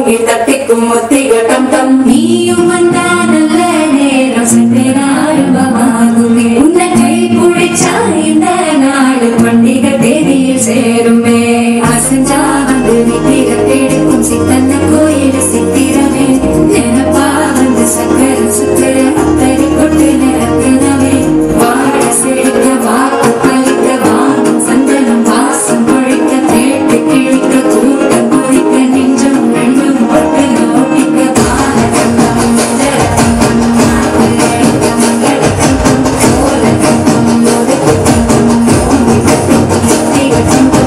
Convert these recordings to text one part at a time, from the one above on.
மூக்கில் தட்டிக்கும் ஒத்திகட்டம் தம் நீயும் வந்தா நல்ல நேரம் சற்றே ஆரம்பமாகுமே உன்னை கை பிடிச்சா இந்த நாடு பண்டிகை தேதியில் சேருமே அசஞ்சா வந்து நித்திர தேடிக்கும் சித்தந்த கோயில் சித்திரமே நினப்பா வந்து சக்கர சுத்திர அத்தரி கொட்டு நிறத்தினவே வாழ செழிக்க வாக்கு பலிக்க வானம் சந்தனம் வாசம் பொழிக்க கேட்டு கிழிக்க கூட்டம் குதிக்க நெஞ்சம் ரெண்டும் பட்டு நோட்டிக்க கால கண்டம் மண்டலத்தின் நாட்டு எடுக்க மங்களத்தின் கோல கண்டம் ஒதுக்கு கண்டம் ஓங்கி கட்டிக்கும் சித்திக கண்டம்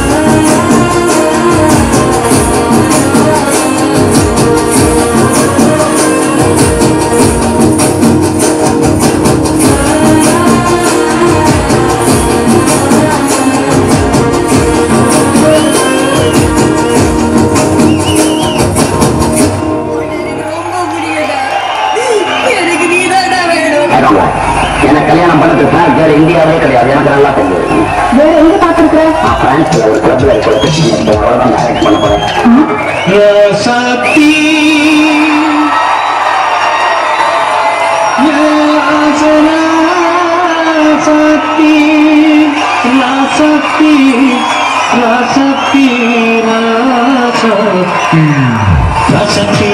ஆமா. எனக்கு கல்யாணம் பண்ணது சார் வேற இந்தியாவே கிடையாது எனக்கு நல்லா தெரிஞ்சது வேற எங்க பாத்துருக்க நான் பிரான்ஸ்ல ஒரு கிளப்ல இருக்கிற அவ்வளவுதான் மேரேஜ் பண்ண போறேன் சக்தி சக்தி சக்தி சக்தி சக்தி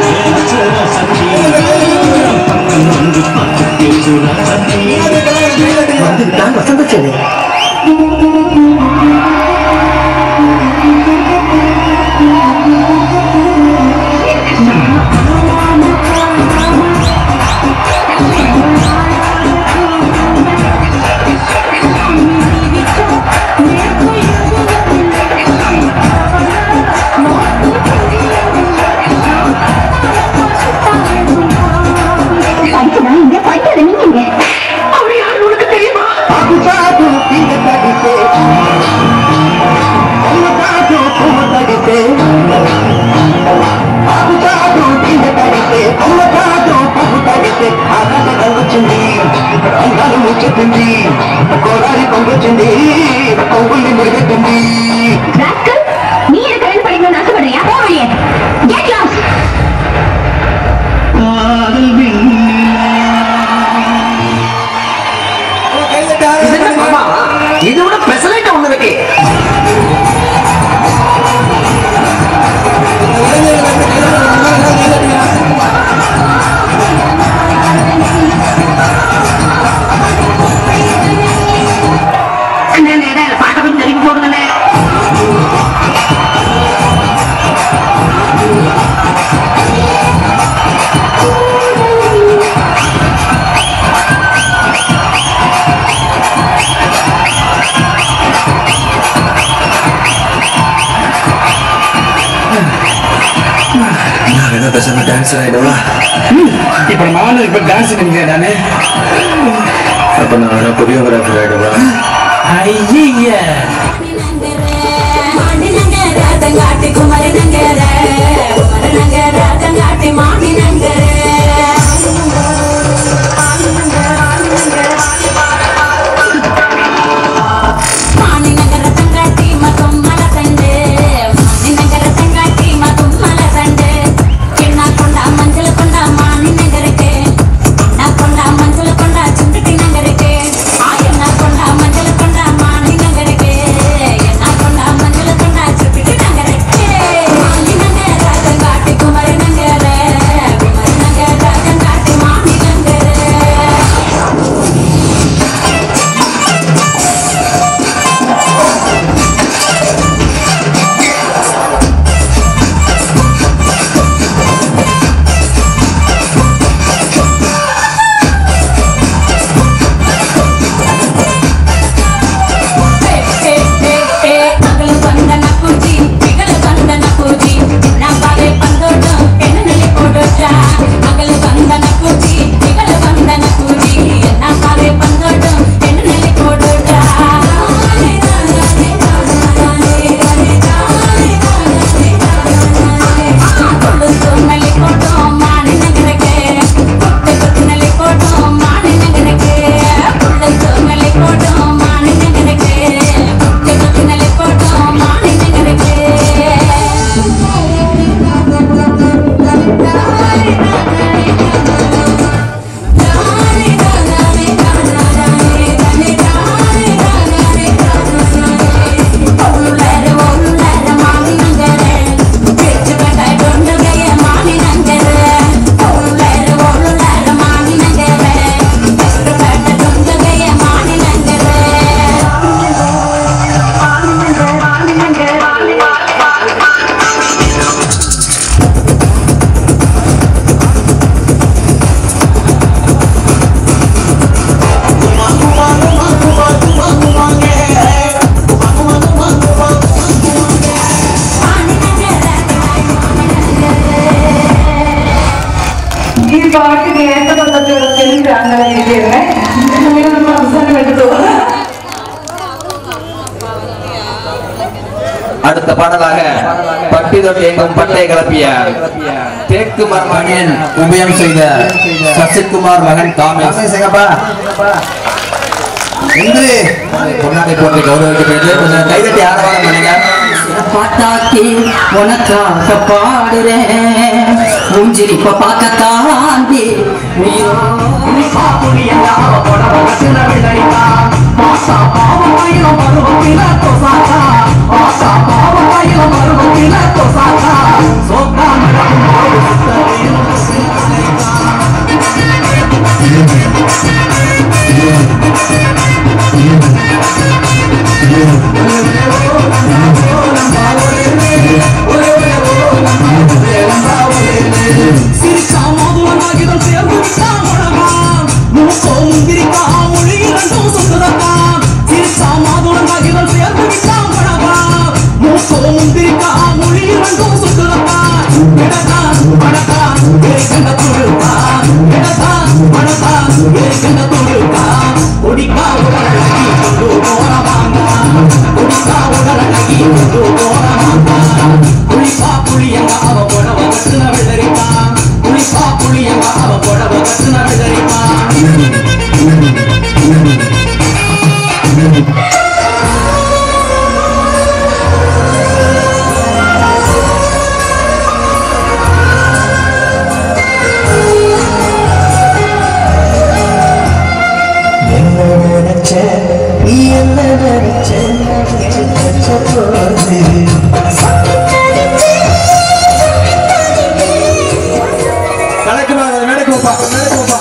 வந்துட்டான் வசந்த செல்வி படிச்சதா இங்க படிக்காத நீங்க இங்க కోడాలి పొంగొచ్చింది పొంగుల్ని మురిగెట్టింది ராஸ்கல் நீ எனக்கு கல்யாணம் பண்ணிக்கணும்னு ஆசைப்படுறியா போ வெளியே கெட் லாஸ்ட் காதல் இது விட பெசலைட்ட ஒண்ணு இருக்கு பாட்டகம் தெரிஞ்சு போடுங்களே நான் என்ன பேசாம டான்ஸர் ஆயிடுவா இப்ப நானும் இப்ப டான்ஸ் நினைக்கிறேன் நானு அப்ப நான் வேணா கொரியோகிராஃபர் ஆயிடுவா ஐயா மாடி நங்கர தங்காட்டி குமரி நங்கர குமரி நங்கர தங்காட்டி மாடி நங்கர மாடி நங்கர தங்காட்டி மற்றும் மலசண்டு மாடி நங்கர தங்காட்டி மற்றும் மலசண்டு என்ன கொண்டா மஞ்சள் கொண்டா மாடி நகருக்கு என்ன கொண்டா மஞ்சள் கொண்டா சுண்டுட்டி நகருக்கு ஆ என்ன கொண்டா மஞ்சள் கொண்டா மாடி நகருக்கு പാട്ട് കേട്ടതൊക്കെ ചെറുക്കനും അങ്ങനെ എഴുതിയിരുന്നേ അങ്ങനെ നമ്മൾ അവസാനം എടുത്തു அடுத்த பாடலாக பட்டி தொட்டி எங்கும் பட்டை கிளப்பிய தேக்கு மரமணியன் உபயம் செய்த சசிகுமார் மகன் காமேஷ் இன்று பொன்னாடை போட்டு கௌரவிக்கப்படுது கொஞ்சம் கைதட்டி ஆரவாரம் பண்ணுங்க பாட்டாக்கி உனக்காக பாடுறேன் உஞ்சிரிப்ப பார்க்கத்தாண்டி உயிரோ கணக்கு மேடைக்கு வைப்பா மேடைக்கு வைப்பா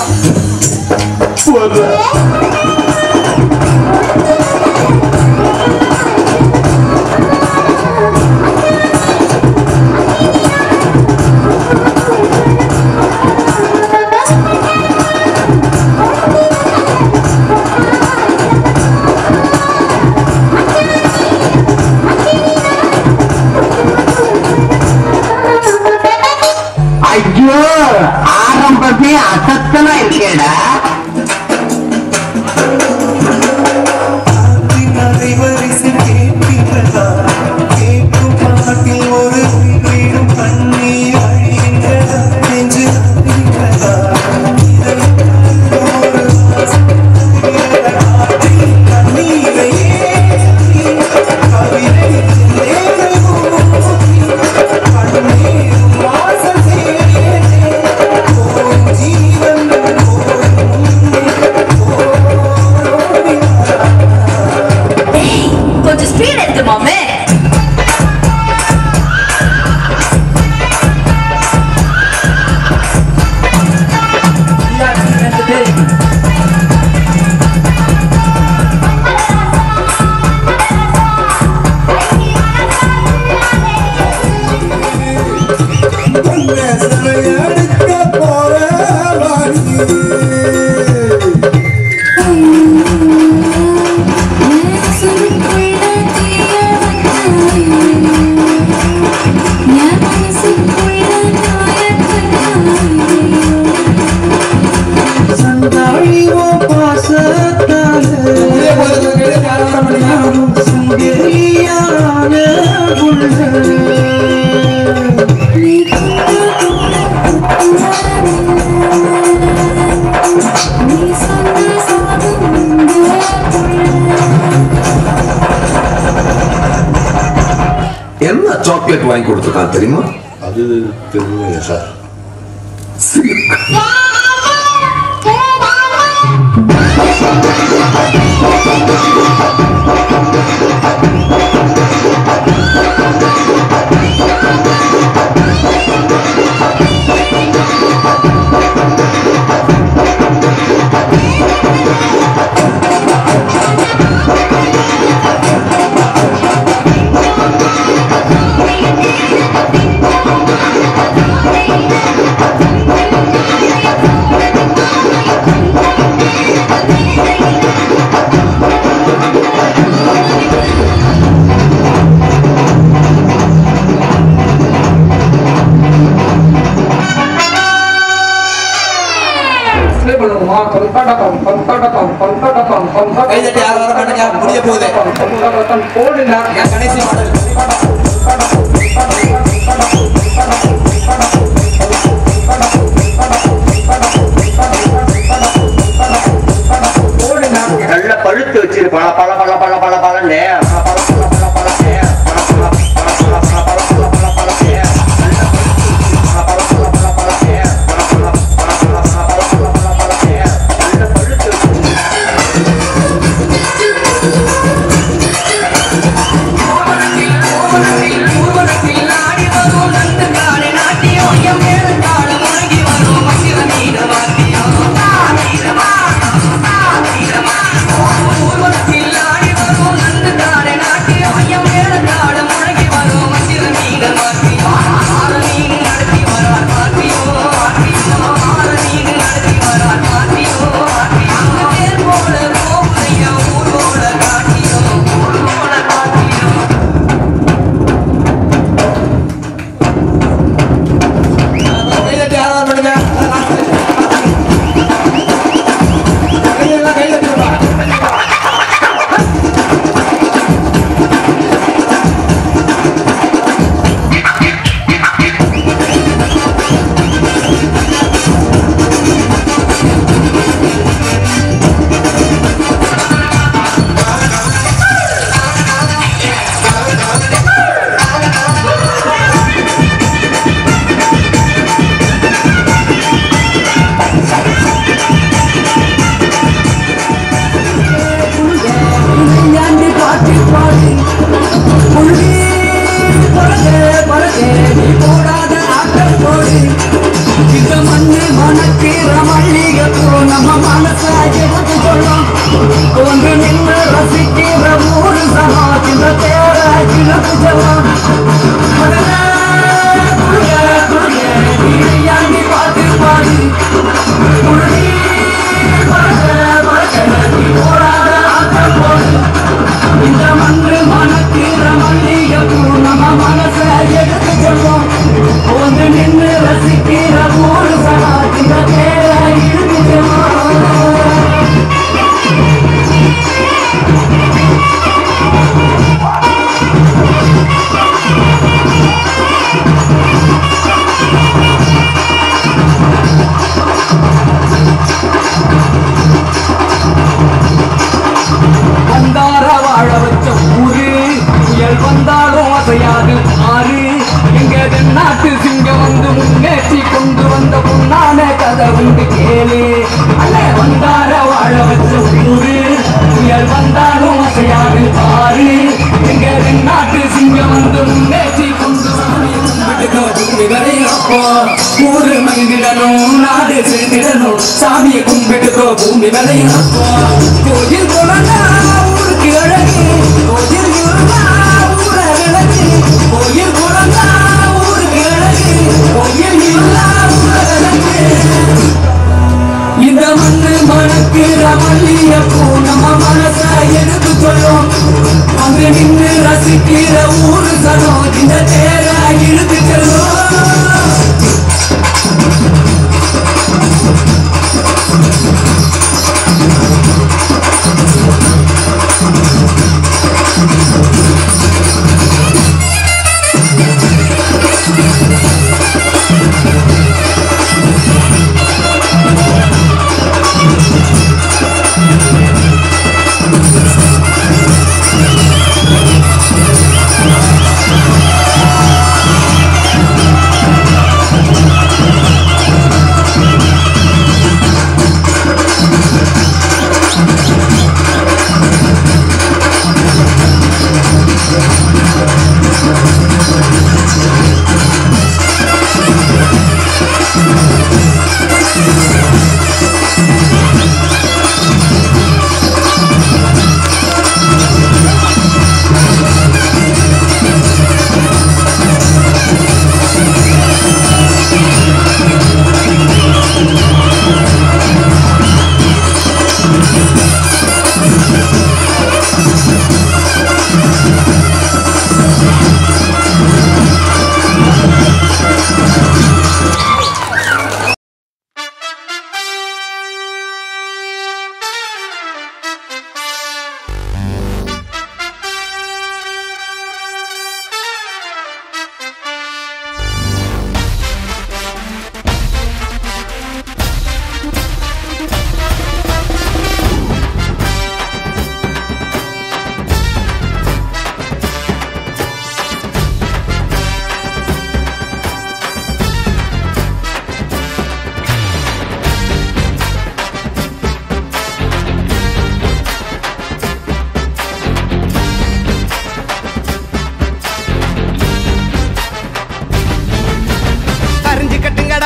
ஐயோ ஆரம்பமே அசத்தனா இருக்கேடா கொஞ்சம் ஸ்பீட் எடுத்து மாமே என்ன சாக்லேட் வாங்கி கொடுத்துருக்கான் தெரியுமா அது தெரியுங்க சார் கைதட்டி யாரும் வர மாட்டேங்க முடிய போகுது என் கடைசி பாடல் நல்ல பழுத்து வச்சிரு பல பல பல பல பல பலன்னு பல பல பல பல பலன்னு. பல பல பல பல பல பல பல பல பலன்னு. நல்ல பழுத்து பல பல பல பல பலன்னு. பல பல பல பல பல பல பல பல பலன்னு. நல்ல பழுத்து வச்சிரு. கைதட்டி யாரும் வர மாட்டேங்க கையெல்லாம் கைதட்டி விடுறா. விளையாண்டு பாட்டு பாடு புள்ளி பறக்க பறக்க நீ போடாத ஆட்டம் போடு இந்த மண்ணு மணக்கிற மல்லிகைப்பூ நம்ம மனசாக சொல்லும் ஒன்று நின்று ரசிக்கிற ஊரு சனம் இந்த தேர கிழக்கு ஜலம் விளையாண்டி பாட்டு பாடு புள்ளி பறக்க பறக்க நீ போடாத ஆட்டம் போடு இந்த மன்று மனக்கிற மல்லிகைப்பூ நம்ம மனச எடுத்து சொல்வோம் ஒன்று நின்று ரசிக்கிற ஊரு சனா இந்த பேர இழுத்து செல்வோம் வந்தார வாழ வச்ச ஊரு புயல் வந்தாலும் அசையாது ஆறு எங்க தென்னாட்டு சிங்கம் வந்து முன்னேற்றி கொண்டு வந்த பொன்னான கதை உண்டு கேளு அல்ல வந்தார வாழ வச்ச ஊரு புயல் வந்தாலும் அசையாது ஆறு எங்க தென்னாட்டு சிங்கம் வந்து முன்னேற்றி கொண்டு அப்போ ஊரு மங்கிடணும் நாடு செலுத்திடணும் சாமியை கும்பிட்டுக்கோ பூமி விளையும் அப்போ கோயில் குழந்தா ஊருக்கு அழகு கோயில் குழந்தா ஊர விளக்கு கோயில் குழந்தா ஊருக்கு அழகு கோயில் இல்லா ஊர விளக்கு இந்த மண்ணு மணக்கிற மல்லியப்பூ நம்ம மனச எடுத்து சொல்லும் அங்கு நின்று ரசிக்கிற ஊரு சனம் இந்த தேர இழுத்து செல்லும்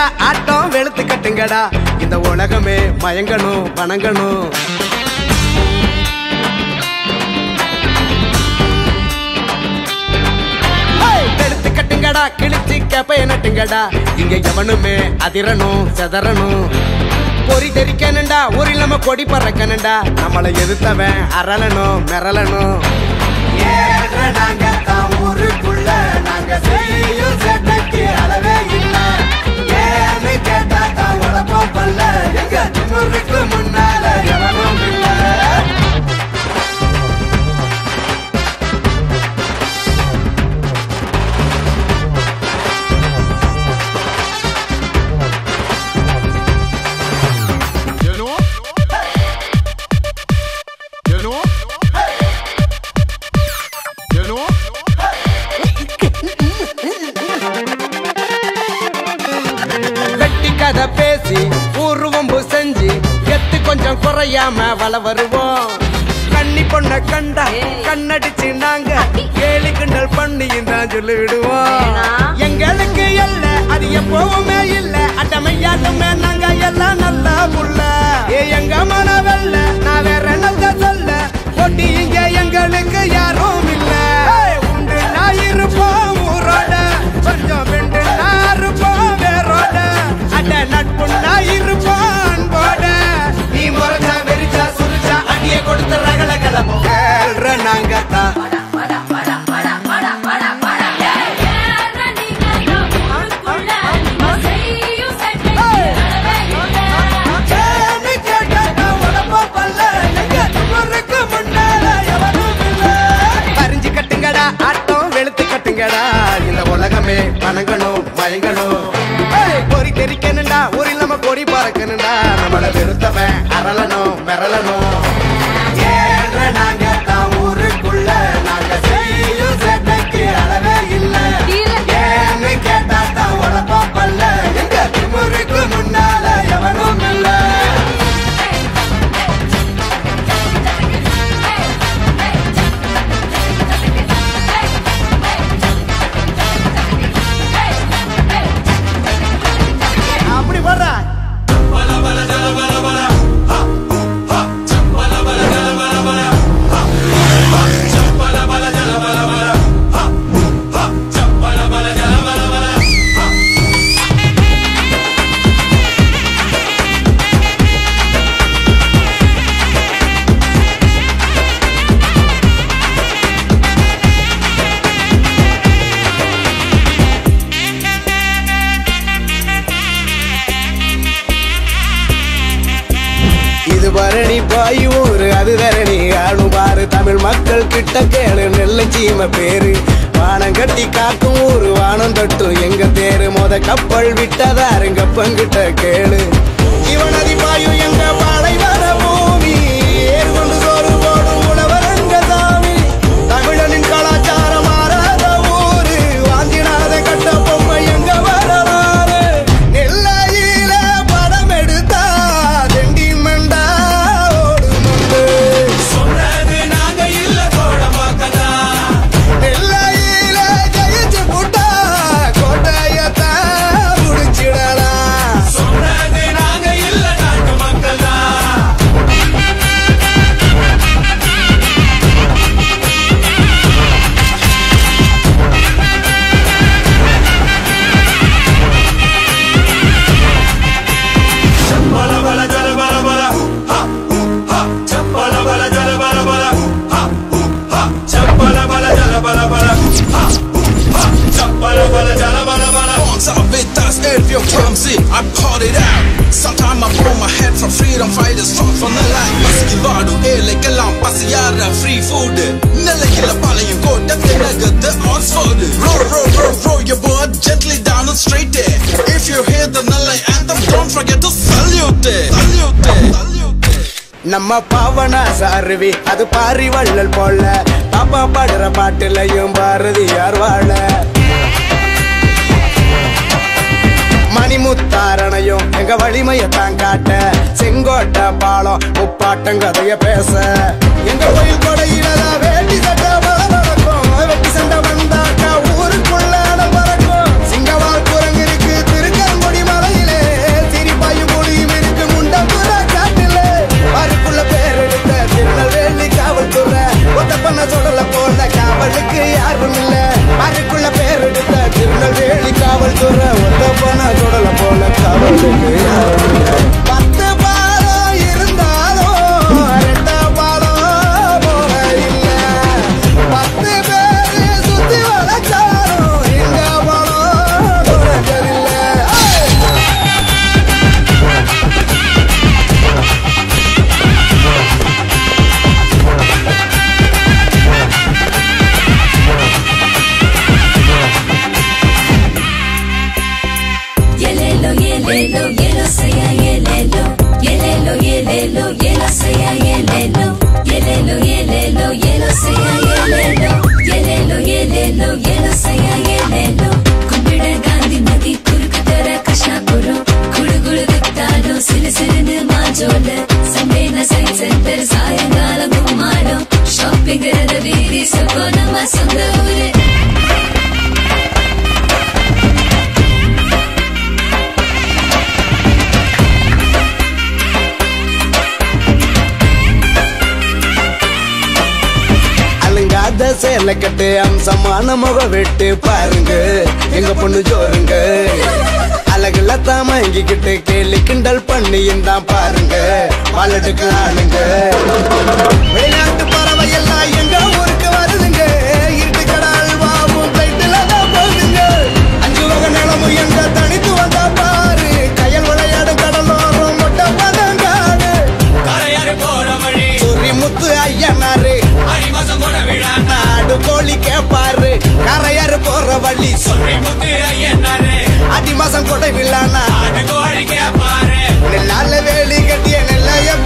கட்டுங்கடா ஆட்டம் வெளுத்து கட்டுங்கடா இந்த உலகமே மயங்கணும் வணங்கணும் ஹேய், வெளுத்து கட்டுங்கடா கிழிச்சு கேப்பைய நட்டுங்கடா இங்க எவனுமே அதிரணும் செதறணும் பொறி தெரிக்கணுண்டா ஒரு நம்ம கொடி பறக்கணுண்டா நம்மளை எதிர்த்தவன் அரளணும் மிரளணும் ஏற நாங்க தான் ஊருக்குள்ள நாங்க செய்யும் சேட்டைக்கு அளவே இல்ல ஏன்னு கேட்டா தான் உழப்பம் பல்ல எங்க திமுருக்கு முன்னால எவனும் இல்ல You know? You know? You know? வெட்டி கதை பேசி ஊர்வம்பு செஞ்சு எத்து கொஞ்சம் குறையாம வள வருவோம் கன்னி பொண்ண கண்டா கண்ணடிச்சு நாங்க கேலி கிண்டல் பண்ணி தான் சொல்லிடுவோம் எங்களுக்கு இல்ல அது எப்பவுமே இல்ல அட்டமையாட்டமே நாங்க எல்லாம் நல்லா புள்ள ஏ எங்க மனவல்ல நான் வேற என்னத்த சொல்ல போட்டி இங்க எங்களுக்கு யாரும் இல்ல உண்டு நான் இருப்போம் ஊரோட கொஞ்சம் வெண்டு நான் இருப்போம் வேரோட அட நட்பு நான் இருப்போம் அன்போட நீ முறைச்சா வெறிச்சா சுரிச்சா அடிய கொடுத்த ரகல கலப்போம் கேள்ற நாங்க தான் கேள்வி கேட்டா உடம்பு பல்ல எங்க திமிருக்கு முன்னால எவனும் இல்ல. பறிஞ்சு கட்டுங்கடா ஆட்டம் வெளுத்து கட்டுங்கடா இந்த உலகமே வணங்கணும் மயங்கணும் ஏய், பொறி தெரிக்கணுண்டா ஒரு நம்ம கொடி பறக்கணுண்டா நம்மள வெறுத்தவன் அரளணும் மிரளணும் ஏற நாங்க தான் ஊருக்குள்ள நாங்க செய்யும் சேட்டைக்கு அளவே இல்ல ஏன்னு கேட்டா தான் உழப்பம் பல்ல எங்க திமுருக்கு முன்னால எவனும் இல்ல அப்படி வர்றா இது பரணி பாய் ஊரு அது தரணி ஆளும் பாரு தமிழ் மக்கள் கிட்ட கேளு நெல்ல சீம பேரு வானம் கட்டி காக்கும் ஊரு வானம் தட்டும் எங்க தேரு மொத கப்பல் விட்டதாருங்க பங்கிட்ட கேளு இவனதி பாயும் எங்க பாலை வர பூமி ஏறு கொண்டு சோறு போடும் உழவர் எங்க சாமி தமிழனின் கலாச்சாரம் மாறாத ஊரு வாங்கினாத கட்ட பொம்மை எங்க வரலாறு நெல்லையில படம் எடுத்தா தெண்டி மண்டா ஓடுமுண்டு சொன்னது நாங்க இல்ல தோட மக்களா நெல்லையில ஜெயிச்சு புட்டா கோட்டையத்தான் முடிச்சிடலாம் சொன்னது நாங்க இல்ல நாட்டு மக்களா Sabetas if you clumsy, I caught it out. Sometimes I pull my head from freedom fighters, fought from the line. Maskivadu, elekelam, pasiyara, free food. Nelekila palayum ko, definitely the odds for it. Roll, roll, roll, roll your boat gently down and straight there. If you hear the Nalai anthem, don't forget to salute it. Salute it. Salute it. நம்ம பாவனாச அருவி அது பாரி வள்ளல் போல பாப்பா பாடுற பாட்டுலையும் பாரதியார் வாழ மணிமுத்தாரணையும் எங்க வலிமையை தான் காட்ட செங்கோட்டை பாலம் முப்பாட்டம் கதைய பேச எங்க கோயில் கொடையில தான் வேட்டி சட்டை பறக்கும் வெட்டி சண்டை வந்தாக்கா ஊருக்குள்ள அடம் பறக்கும் சிங்கவால் குரங்கு இருக்கு திருக்கங்குடி மலை துற ஒத்த போன தொடல போல காவலுக்கு யாரும் இல்ல. பத்து பாலம் இருந்தாலும் ரெட்ட பாலம் போல இல்ல பத்து பேரு சுத்தி வளர்ச்சாலும் எங்க பாலம் தொடக்கவில்லை Yelelo, yelelo, yelo sea yelelo. Yelelo, yelelo, yelo sea yelelo. Yelelo, yelelo, yelo sea yelelo. Yelelo, yelelo, yelo sea yelelo. கும்பிட காந்தி நதி குறுக்கு தர கஷ்ணாபுரம் குழு குழு வித்தாடும் சிறு சிறுன்னு மாஜோல சண்டேன சைட் சென்டர் சாயங்காலம் கும்மாடம் ஷாப்பிங் வீதி சப்போ நம்ம சொந்த ஊரு அழுங்காத சேலை கட்டு அம்சமான முக வெட்டு பாருங்க எங்க பொண்ணு ஜோருங்க அழகுல தான் மயங்கிக்கிட்டு கேலி கிண்டல் பண்ணி தான் பாருங்க வாழட்டுக்கு ஆளுங்க வெளிநாட்டு பறவை எல்லாம் எங்க ஊருக்கு வருதுங்க இருட்டு கடால் வாவும் கைட்டுல தான் போகுதுங்க அஞ்சு வகை நிலமும் எங்க தனித்து வந்தா பாரு கயல் விளையாடும் கடலோரம் மொட்டை பதங்காடு சுரி முத்து ஐயனாரு நாடு கோழி கேப்பாரு கரையாறு போற வழி அடி மாசம் கொடை விழானா நெல்லால வேலி கட்டிய நெல்லையப்ப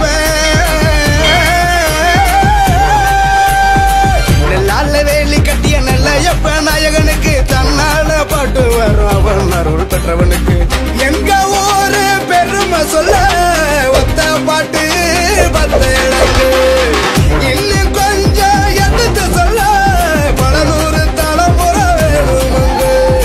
நெல்லால வேலி கட்டிய நெல்லையப்ப நாயகனுக்கு தன்னால பாட்டு வரும் அவன் அருள் பெற்றவனுக்கு எங்க ஊரு பெருமை சொல்ல ஒத்த பாட்டு பத்த எனக்கு இன்னும் கொஞ்சம் எடுத்து சொல்ல பல நூறு தலைமுறை வேணுமுங்க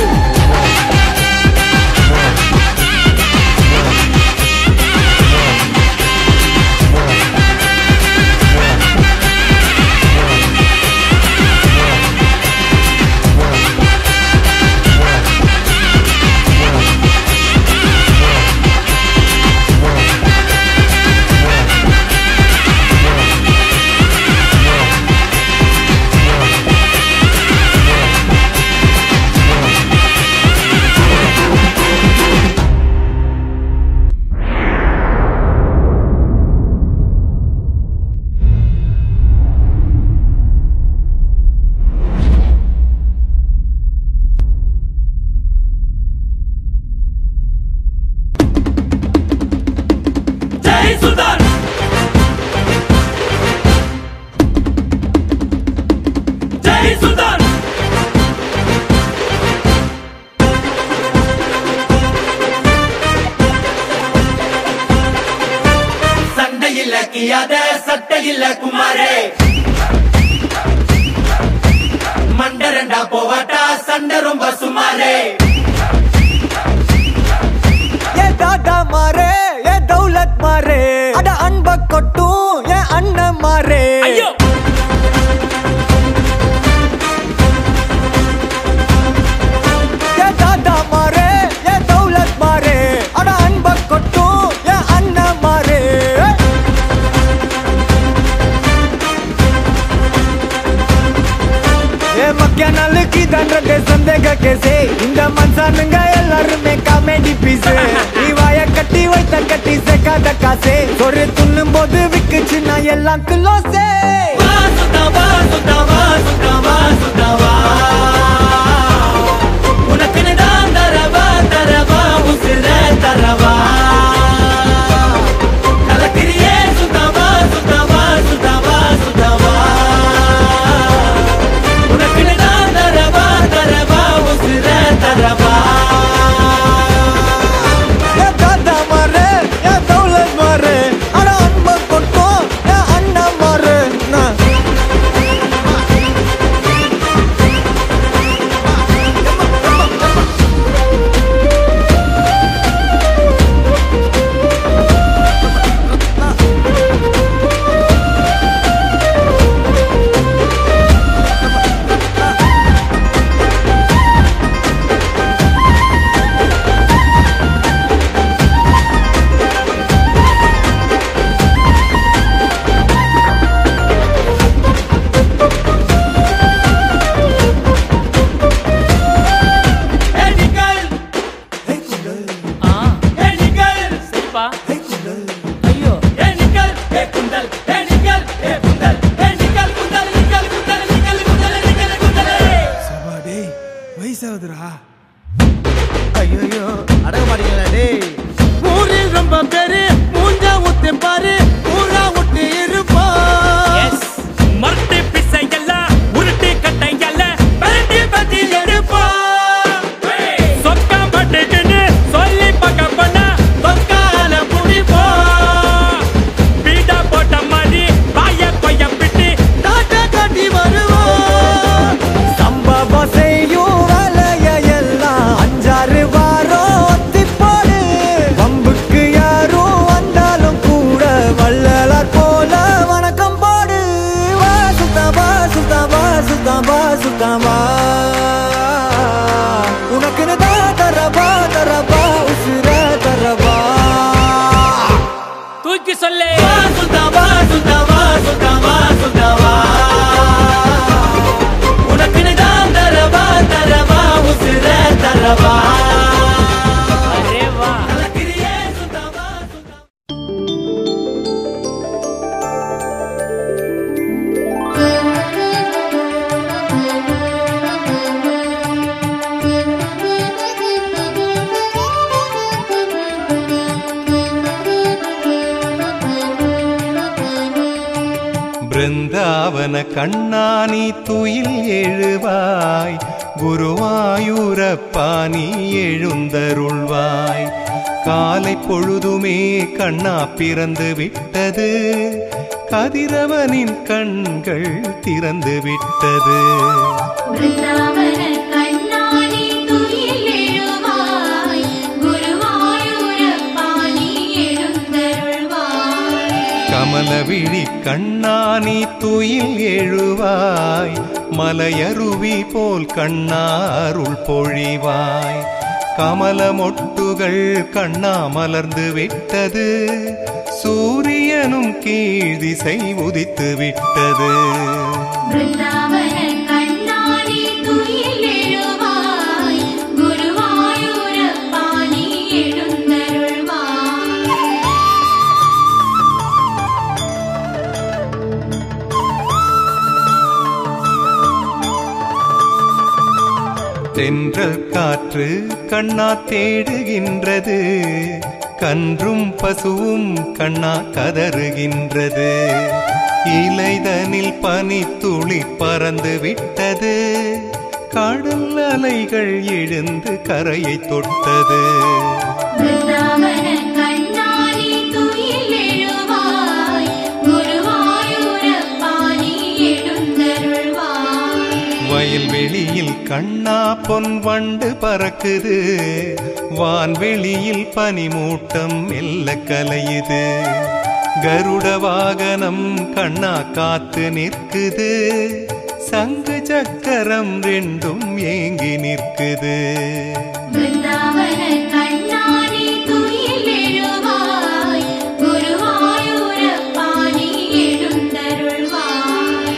சண்டையில் கியாத சட்டையில் குமாரே மண்டரண்டா போவாட்டா சண்டை ரொம்ப சுமாரே ஏ தாதா மாரே ஏ தௌலத் மாரே அட அன்ப கொட்டும் ஏ அண்ணன் மாரே ஏ தாதா மாரே ஏ தௌலத் மாரே அட அன்ப கொட்டும் ஏ அண்ணன் மாரே ஏ மக்கிய நாளுக்கு தண்டத்தை சந்தேக கேசே இந்த மனுஷனுங்க எல்லாருமே காமெடி பீஸ் நீ வாய கட்டி வைத்த கட்டி சேர்க்காத காசே ஒரு துண்ணும் போது விக்குச்சுன்னா எல்லாம் கிலோசே சுத்தவா சுத்தவா சுத்தவா சுத்தவா உனக்குன்னு தான் தரவா தரவா உசிர தரவா கலக்கிறியே சுத்தவா சுத்தவா சுத்தவா சுத்தவா உனக்குன்னு தான் தரவா தரவா உசிர தரவா ஏ தாத்தா மாறு ஏ தௌலத் மாறு அட அன்ப கொட்டும் ஏ அண்ணன் மாறு நான் ஊரா ஐயோ அடங்க மாட்டீங்களா டேய் ஊரில் ரொம்ப பேரு மூஞ்சா ஊத்தி பாரு ஊரா விட்டு இருப்பா மரட்டு பிசை எல்லாம் உருட்டு கட்டை எல்லாம் பரட்டி பத்தி எடுப்பா சொக்கா பட்டுக்குன்னு சொல்லி பக்க பண்ணா சொக்கால புடிப்பா பீடா போட்ட மாதிரி வாய கொய்ய பிட்டு டாட்டா காட்டி வருவோம் சம்பவம் செய்யும் வேலைய எல்லாம் அஞ்சாறு வாரம் ஒத்தி போடு வம்புக்கு யாரும் வந்தாலும் கூட வள்ளலார் போல வணக்கம் போடு வா சுத்தம் வா சுத்தம் வா சுத்தம் வா சுத்தம் வா உனக்குன்னு தான் தரவா தரவா உசுர தரவா தூக்கி சொல்லு வா சுத்தம் வா சுத்தம் வா சுத்தம் வா சுத்தம் வா உனக்குன்னு தான் தரவா தரவா உசுர தரவா அரே வா பிருந்தாவன கண்ணானி துயில் எழுவாய் குருவாயூரப்பா நீ எழுந்தருள்வாய் காலை பொழுதுமே கண்ணா பிறந்து விட்டது கதிரவனின் கண்கள் திறந்து விட்டது பிருந்தாவன கண்ணாடி துயில் எழுவாய் குருவாயூரப்பா நீ எழுந்தருள்வாய் கமலவிழி கண்ணானி துயில் எழுவாய் மலையருவி போல் கண்ணாருள் பொழிவாய் கமலமொட்டுகள் கண்ணா மலர்ந்து விட்டது சூரியனும் கீழ் திசை உதித்து விட்டது பிருந்தாவன கண்ணாடி துயில் எழுவாய் குருவாயூரப்பா நீ எழுந்தருள்வாய் தென்றல் காற்று கண்ணா தேடுகின்றது கன்றும் பசுவும் கண்ணா கதறுகின்றது இலைதனில் பனித்துளி பறந்து விட்டது கடல் அலைகள் எழுந்து கரையை தொட்டது பிருந்தாவன கண்ணாடி துயில் எழுவாய் குருவாயூரப்பா நீ எழுந்தருள்வாய் வயல்வெளியில் கண்ணா பொன் வண்டு பறக்குது வான்வெளியில் பனிமூட்டம் மெல்ல கலையுது கருட வாகனம் கண்ணா காத்து நிற்குது சங்கு சக்கரம் ரெண்டும் ஏங்கி நிற்குது பிருந்தாவன கண்ணாடி துயில் எழுவாய் குருவாயூரப்பா நீ எழுந்தருள்வாய்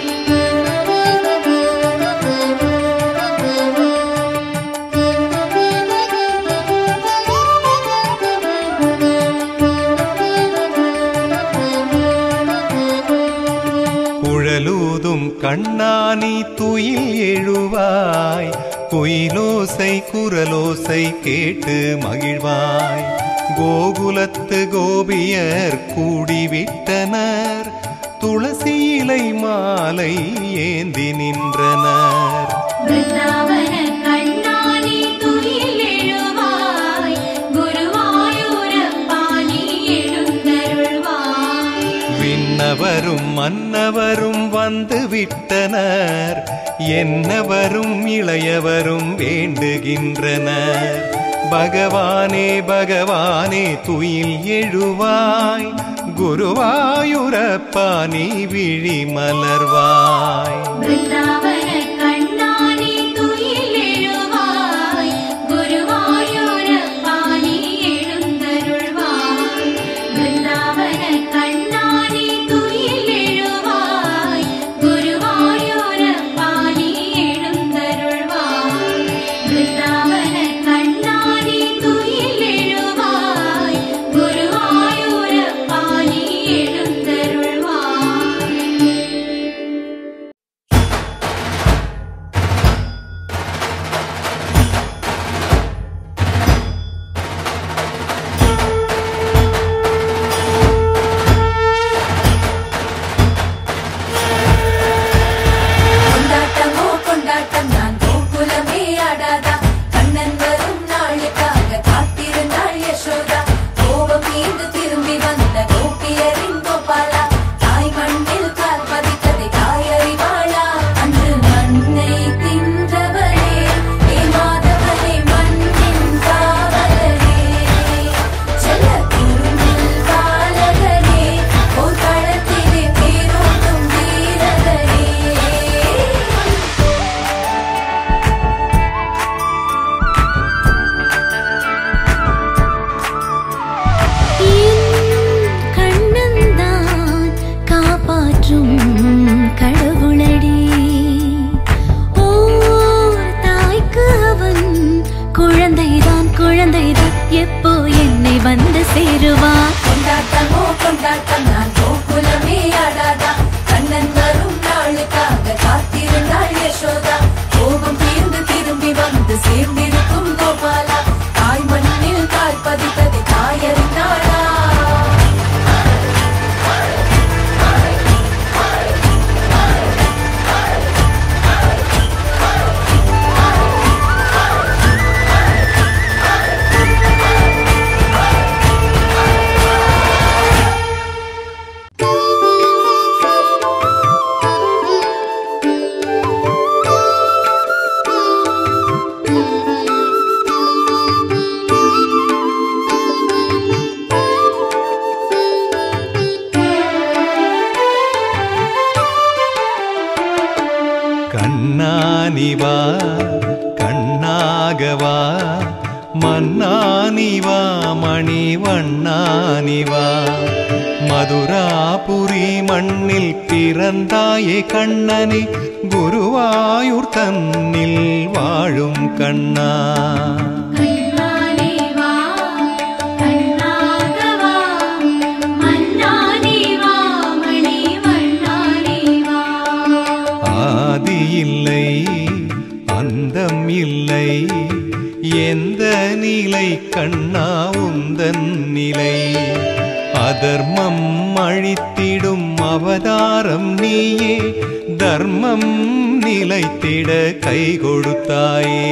குழலூதும் கண்ணானி துயில் எழுவாய் குயிலோசை குரலோசை கேட்டு மகிழ்வாய் கோகுலத்து கோபியர் கூடிவிட்டனர் துளசி இலை மாலை ஏந்தி நின்றனர் பிருந்தாவன கண்ணாடி துயில் எழுவாய் குருவாயூரப்பா நீ எழுந்தருள்வாய் விண்ணவரும் மன்னவரும் வந்து விட்டனர் என்னவரும் இளையவரும் வேண்டுகின்றனர் பகவானே பகவானே துயில் எழுவாய் குருவாயூரப்பா நீ விழி மலர்வாய் பிருந்தாவன கண்ணாடி துயில் எழுவாய் குருவாயூரப்பா நீ எழுந்தருள்வாய் பிருந்தாவன கண்ணாடி துயில் எழுவாய் குருவாயூரப்பா நீ எழுந்தருள்வாய் பிருந்தாவன கண்ணாடி துயில் எழுவாய் குருவாயூரப்பா நீ எழுந்தருள்வாய் வந்து சேருவான் கொண்டாட்டமோ கொண்டாட்டம் நான் கோகுலமே ஆடாதா கண்ணன் வரும் நாளுக்காக காத்திருந்தாள் யசோதா கோபம் தீர்ந்து திரும்பி வந்து சேர்ந்திருக்கும் கோபாலா தாய் மண்ணில் கால் பதித்ததை தாயறிந்தாளா கண்ணானிவா கண்ணாகவா மன்னானிவா மணிவண்ணானிவா மதுராபுரி மண்ணில் பிறந்தாயே கண்ணனே குருவாயூர் தன்னில் வாழும் கண்ணா ஆதி இல்லை அந்தம் இல்லை எந்த நிலை கண்ணா உந்தன் நிலை அதர்மம் அழித்திடும் அவதாரம் நீயே தர்மம் நிலைத்திட கை கொடுத்தாயே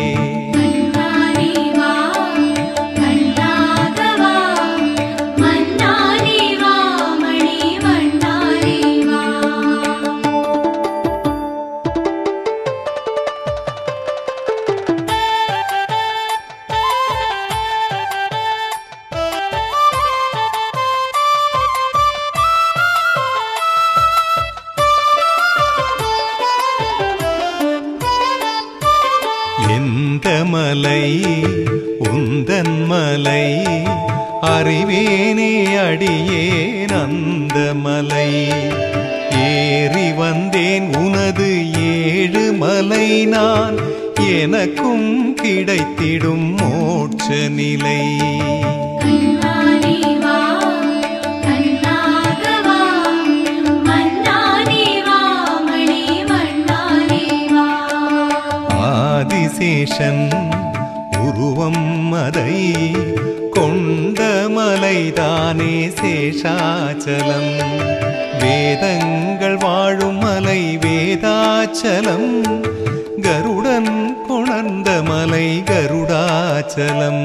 எந்த மலை உந்தன் மலை அறிவேனே அடியேன் அந்த மலை ஏறி வந்தேன் உனது ஏழு மலை நான் எனக்கும் கிடைத்திடும் மோட்ச நிலை ஆதிசேஷன் உருவம் அதை கொண்ட மலைதானே சேஷாச்சலம் வேதங்கள் வாழும் மலை வேதாச்சலம் கருடன் கொணர்ந்த மலை கருடாச்சலம்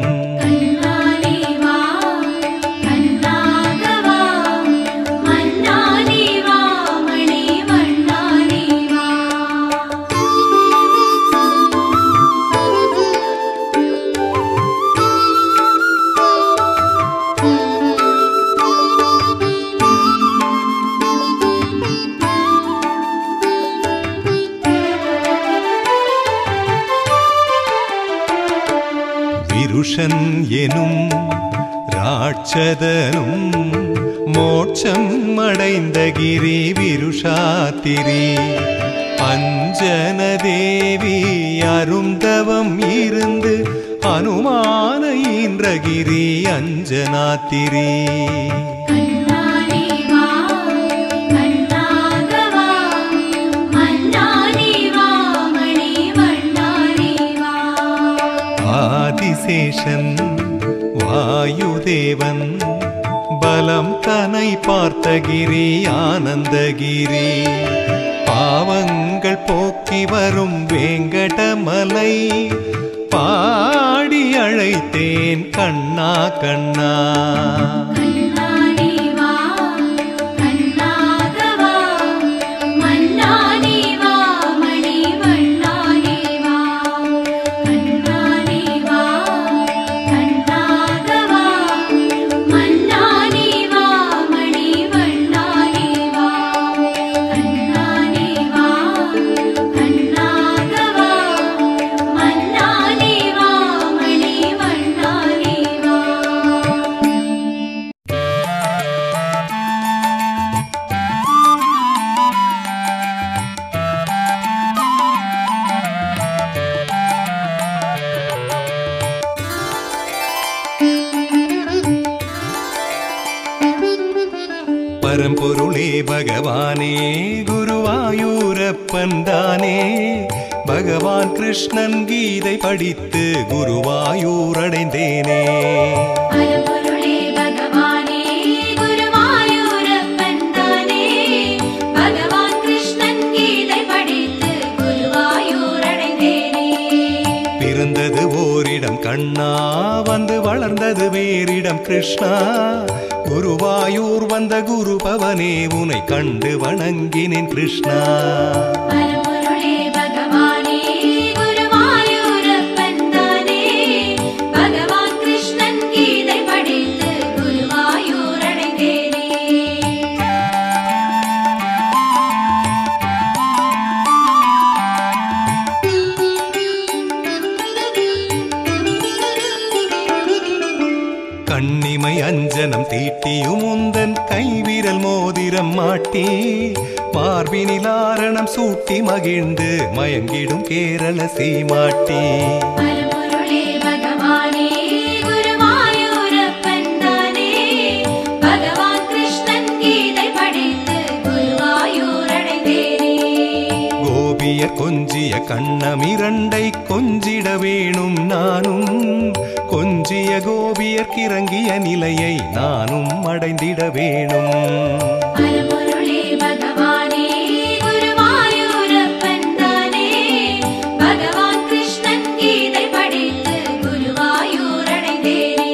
விருஷன் எனும் ராட்சதனும் மோட்சம் அடைந்த கிரி விருஷாத்திரி அஞ்சன தேவி அருந்தவம் இருந்து அனுமான இந்திரகிரி அஞ்சனாத்திரி ஆதிசேஷன் வாயுதேவன் பலம் தனை பார்த்தகிரி ஆனந்தகிரி பாவங்கள் போக்கி வரும் வேங்கடமலை பாடி அழைத்தேன் கண்ணா கண்ணா பரம்பொருளே பகவானே குருவாயூரப்பன் தானே பகவான் கிருஷ்ணன் கீதை படித்து குருவாயூர் அடைந்தேனே பரம்பொருளே பகவானே குருவாயூரப்பன் தானே பகவான் கிருஷ்ணன் கீதை படித்து குருவாயூர் அடைந்தேனே பிறந்தது ஓரிடம் கண்ணா வந்து வளர்ந்தது வேறிடம் கிருஷ்ணா குருவாயூர் வந்த குரு பவனே உனை கண்டு வணங்கினேன் கிருஷ்ணா பரம்பொருளே பகவானே குருவாயூரப்பன் தானே பகவான் கிருஷ்ணன் கீதை படித்து குருவாயூர் அடைந்தேனே கண்ணிமை அஞ்சனம் தீட்டியும் உந்தன் கைவிரல் மோதிரம் மாட்டி மார்பினில் ஆரணம் சூட்டி மகிழ்ந்து மயங்கிடும் கேரள சீமாட்டி பரம்பொருளே பகவானே குருவாயூரப்பன் தானே பகவான் கிருஷ்ணன் கீதை படித்து குருவாயூர் அடைந்தேனே கோபியர் கொஞ்சிய கண்ணமிரண்டை கொஞ்சிட வேணும் நானும் கொஞ்சிய கோபியர் கிறங்கிய நிலையை நானும் அடைந்திட வேணும் பரம்பொருளே பகவானே குருவாயூரப்பன் தானே பகவான் கிருஷ்ணன் கீதை படித்து குருவாயூர் அடைந்தேனே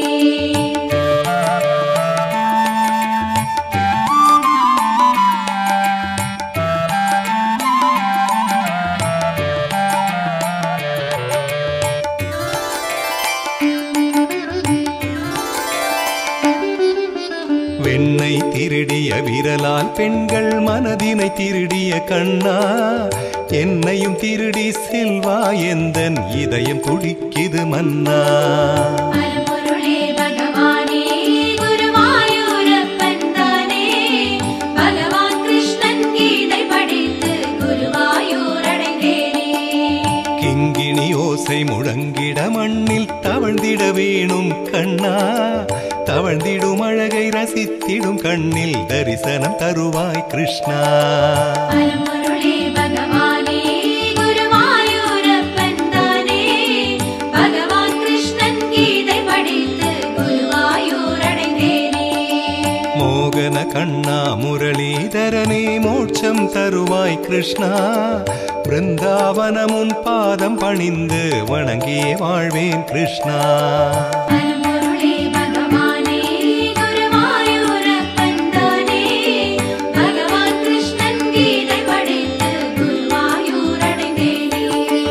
வெண்ணை திருடிய விரலால் பெண்கள் மனதினை திருடிய கண்ணா என்னையும் திருடி செல்வா எந்தன் இதயம் துடிக்குது மன்னா பரம்பொருளே பகவானே குருவாயூரப்பன் தானே பகவான் கிருஷ்ணன் கீதை படித்து குருவாயூர் அடைந்தேனே கிங்கிணி ஓசை முழங்கிட மண்ணில் தவழ்ந்திட வேணும் கண்ணா தவழ்ந்திடும் அழகை ரசித்திடும் கண்ணில் தரிசனம் தருவாய் கிருஷ்ணா பரம்பொருளே பகவானே குருவாயூரப்பன் தானே பகவான் கிருஷ்ணன் கீதை படித்து குருவாயூர் அடைந்தேனே மோகன கண்ணா முரளிதரனே மோட்சம் தருவாய் கிருஷ்ணா பிருந்தாவனமுன் பாதம் பணிந்து வணங்கியே வாழ்வேன் கிருஷ்ணா பரம்பொருளே பகவானே குருவாயூரப்பன் தானே பகவான் கிருஷ்ணன் கீதை படித்து குருவாயூர் அடைந்தேனே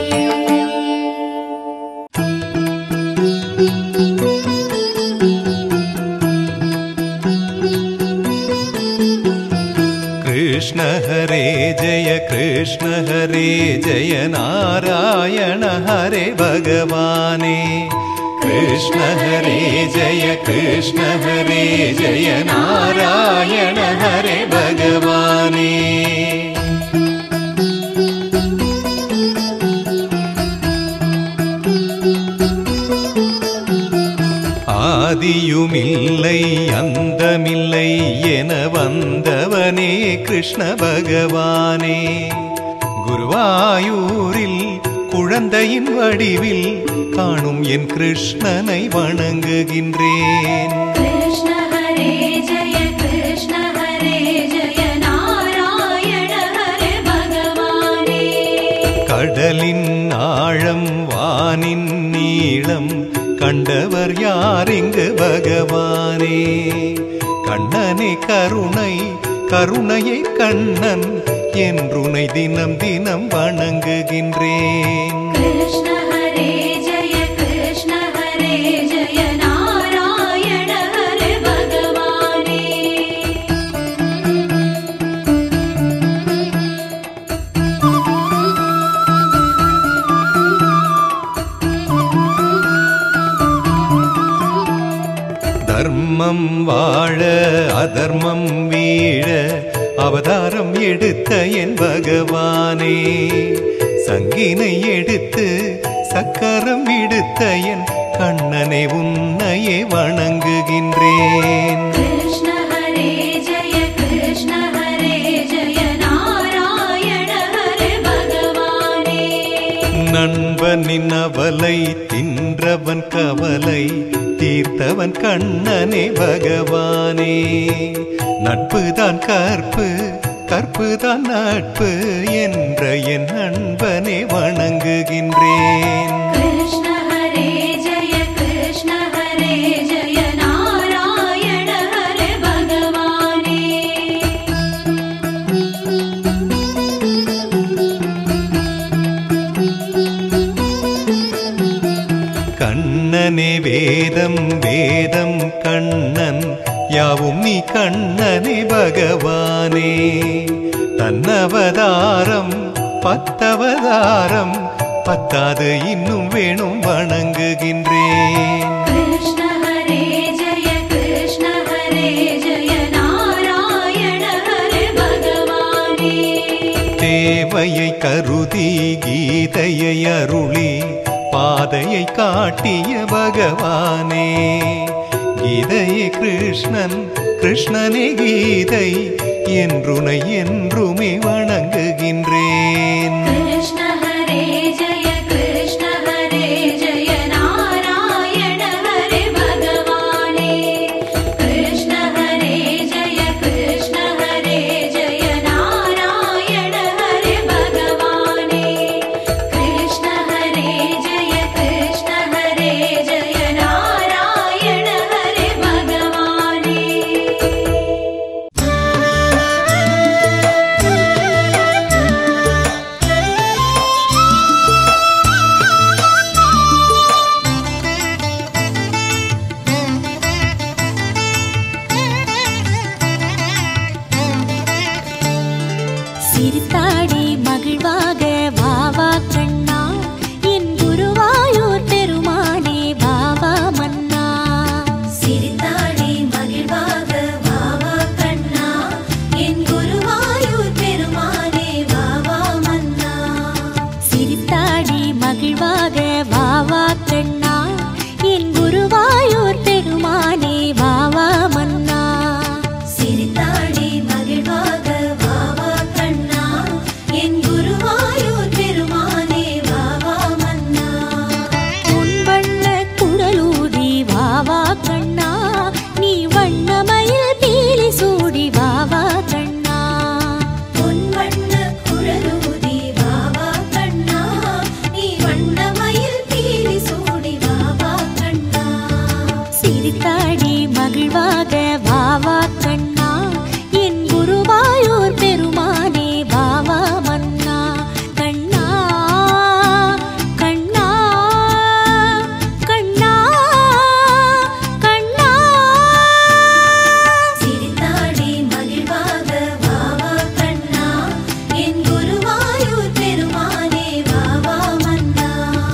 कृष्ण हरे जय कृष्ण हरे जय नारायण हरे भगवाने कृष्ण हरे जय कृष्ण हरे जय नारायण हरे भगवाने ஆதியுமில்லை அந்தமில்லை என வந்தவனே கிருஷ்ண பகவானே குருவாயூரில் குழந்தையின் வடிவில் காணும் என் கிருஷ்ணனை வணங்குகின்றேன் कृष्ण हरे जय कृष्ण हरे जय नारायण हरे भगवाने கடலின் ஆழம் வானின் நீளம் கண்டவர் யார் இங்கு பகவானே கண்ணனே கருணை கருணையை கண்ணன் என்றுனை தினம் தினம் வணங்குகின்றேன் कृष्ण हरे जय कृष्ण हरे जय नारायण हरे भगवाने தர்மம் வாழ அதர்மம் வீழ அவதாரம் எடுத்த என் பகவானே சங்கினை எடுத்து சக்கரம் விடுத்த என் கண்ணனை உன்னையே வணங்குகின்றேன் कृष्ण हरे जय कृष्ण மண்ணின் அவலை தின்றவன் கவலை தீர்த்தவன் கண்ணனே பகவானே நட்புதான் கற்பு கற்புதான் நட்பு என்ற என் நண்பனை வணங்குகின்றேன் कृष्ण हरे जय कृष्ण हरे जय नारायण हरे भगवाने கண்ணனே வேதம் வேதம் கண்ணன் யாவும் நீ கண்ணனே பகவானே தன்னவதாரம் பத்தவதாரம் பத்தாது இன்னும் வேணும் வணங்குகின்றேன் कृष्ण हरे जय कृष्ण हरे जय नारायण हरे भगवाने தேவையை கருதி கீதையை அருளி பாதையை காட்டிய பகவானே கீதையே கிருஷ்ணன் கிருஷ்ணனே கீதை என்றுனை என்றுமே வணங்குகின்றேன் कृष्ण हरे जय कृष्ण हरे जय नारायण हरे भगवाने कृष्ण हरे जय कृष्ण हरे जय नारायण हरे भगवाने कृष्ण हरे जय कृष्ण हरे जय नारायण हरे भगवाने சிரித்தாடி மகிழ்வாக வாவா கண்ணா என் குருவாயூர் பெருமானே வாவா மன்னா சிரித்தாடி மகிழ்வாக வாவா கண்ணா என் குருவாயூர் பெருமானே வாவா மன்னா சிரித்தாடி மகிழ்வாக வாவா கண்ணா என் குருவாயூர் பெருமானே வாவா மன்னா சிரித்தாடி மகிழ்வாக வாவா கண்ணா என் குருவாயூர் பெருமானே வாவா மன்னா உன் வண்ண குடலூதி வாவா கண்ணா நீ வண்ணமயில் பீலி சூடி வாவா கண்ணா பொன் வண்ண குழலூதி வாவா கண்ணா நீ வண்ணமயில் பீலி சூடி வாவா கண்ணா சிரித்தாடி மகிழ்வாக வாவா கண்ணா என் குருவாயூர் பெருமானே வாவா மன்னா கண்ணா கண்ணா கண்ணா கண்ணா சிரித்தாடி மகிழ்வாக வாவா கண்ணா என் குருவாயூர் பெருமானே வாவா மன்னா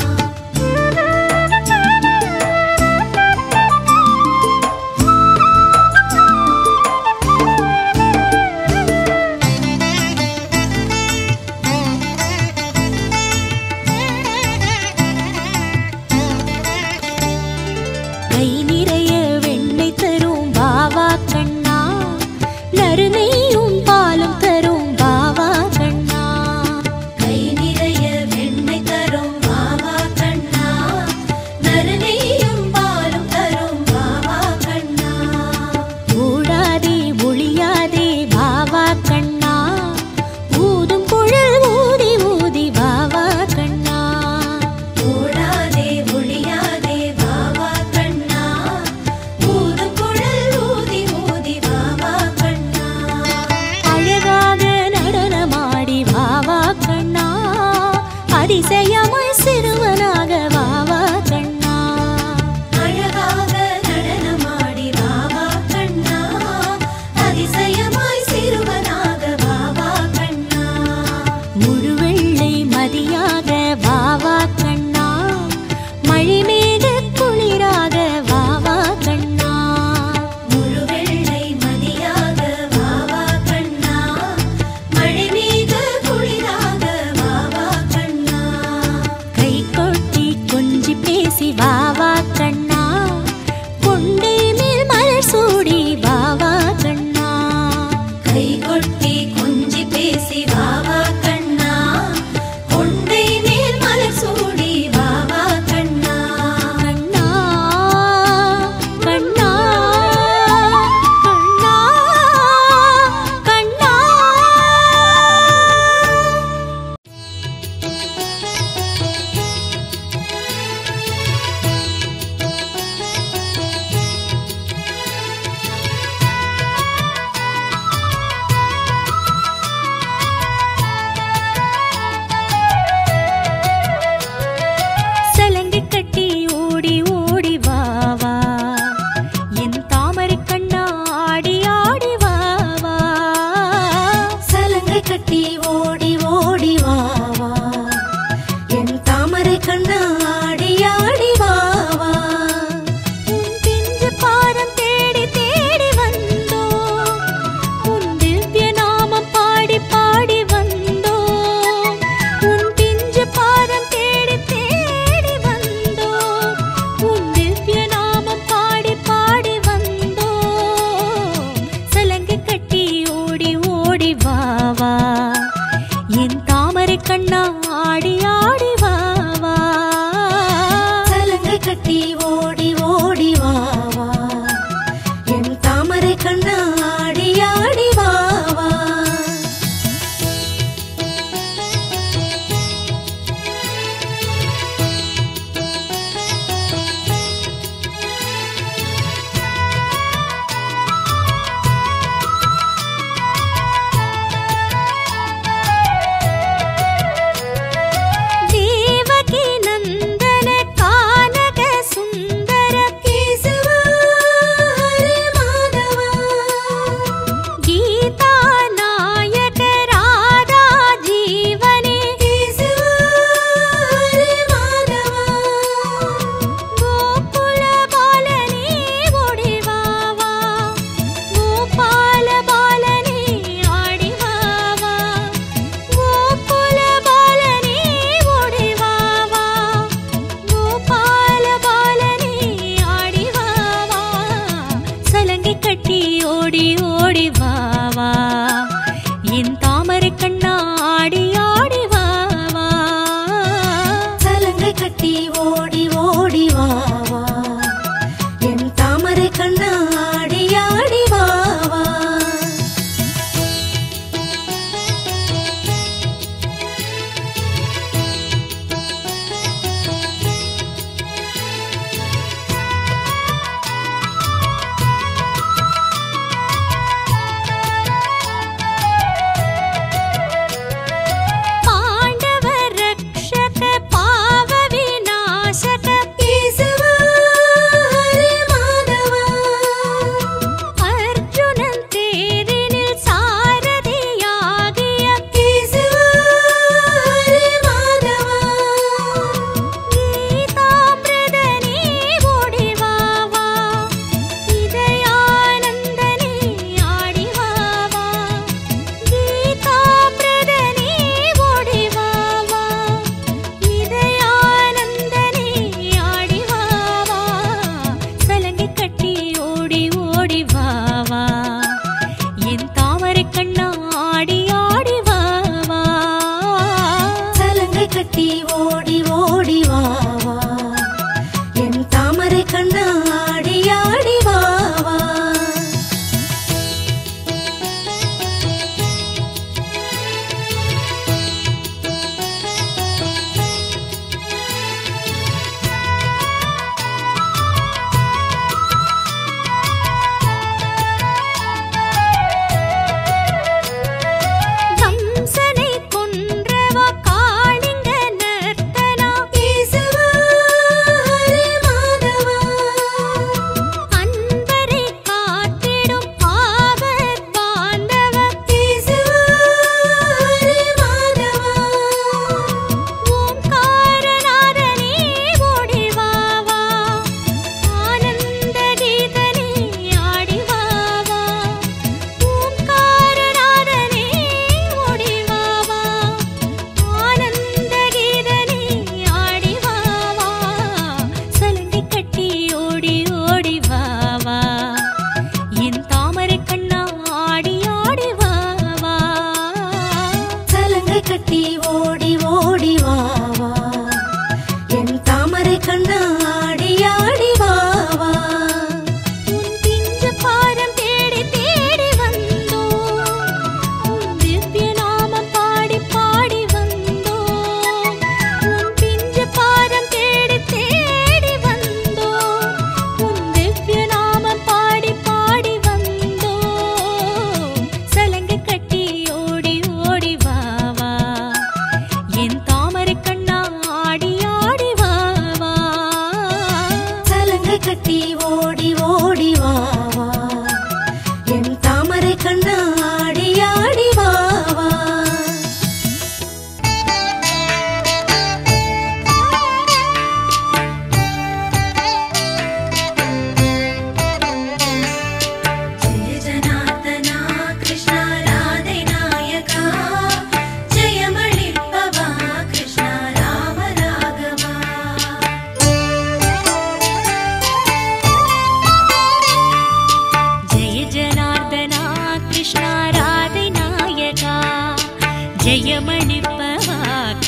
கை நிறைய வெண்ணெய் தரும் பாவா கண்ணா நறுநெய்யும் பாலும் தரும் பாவா கண்ணா கை நிறைய வெண்ணெய் தரும் வாவா கண்ணா நறுநெய்யும் பாலும் தரும் வாவா கண்ணா ஓடாதே ஒளியாதே பாவா கண்ணா ஊதும் குழல் ஊதி ஊதி பாவா கண்ணா ஓடாதே ஒளியாதே வாவா கண்ணா ஊதும் குழல் ஊதி ஊதி வாவா கண்ணா அழகாக நடனமாடி வாவா கண்ணா அதிசயமாய் சிறுவனாக வாவா கண்ணா அழகாக நடனமாடி வாவா கண்ணா அதிசயமாய் சிறுவனாக வாவா கண்ணா முழுவெள்ளை மதியாக வாவா கண்ணா மழைமேக குளிராக வாவா கண்ணா முழுவெள்ளை மதியாக வாவா கண்ணா மழை மீது குளிராக வாவா கண்ணா கை கொட்டி கொஞ்சி பேசி வாவா கண்ணா கொண்டே மேல் மலர் சூடி வாவா கண்ணா கை கொட்டி கொஞ்சி பேசி வாவா கண்ணா கொண்டை மேல் மலர் சூடி வா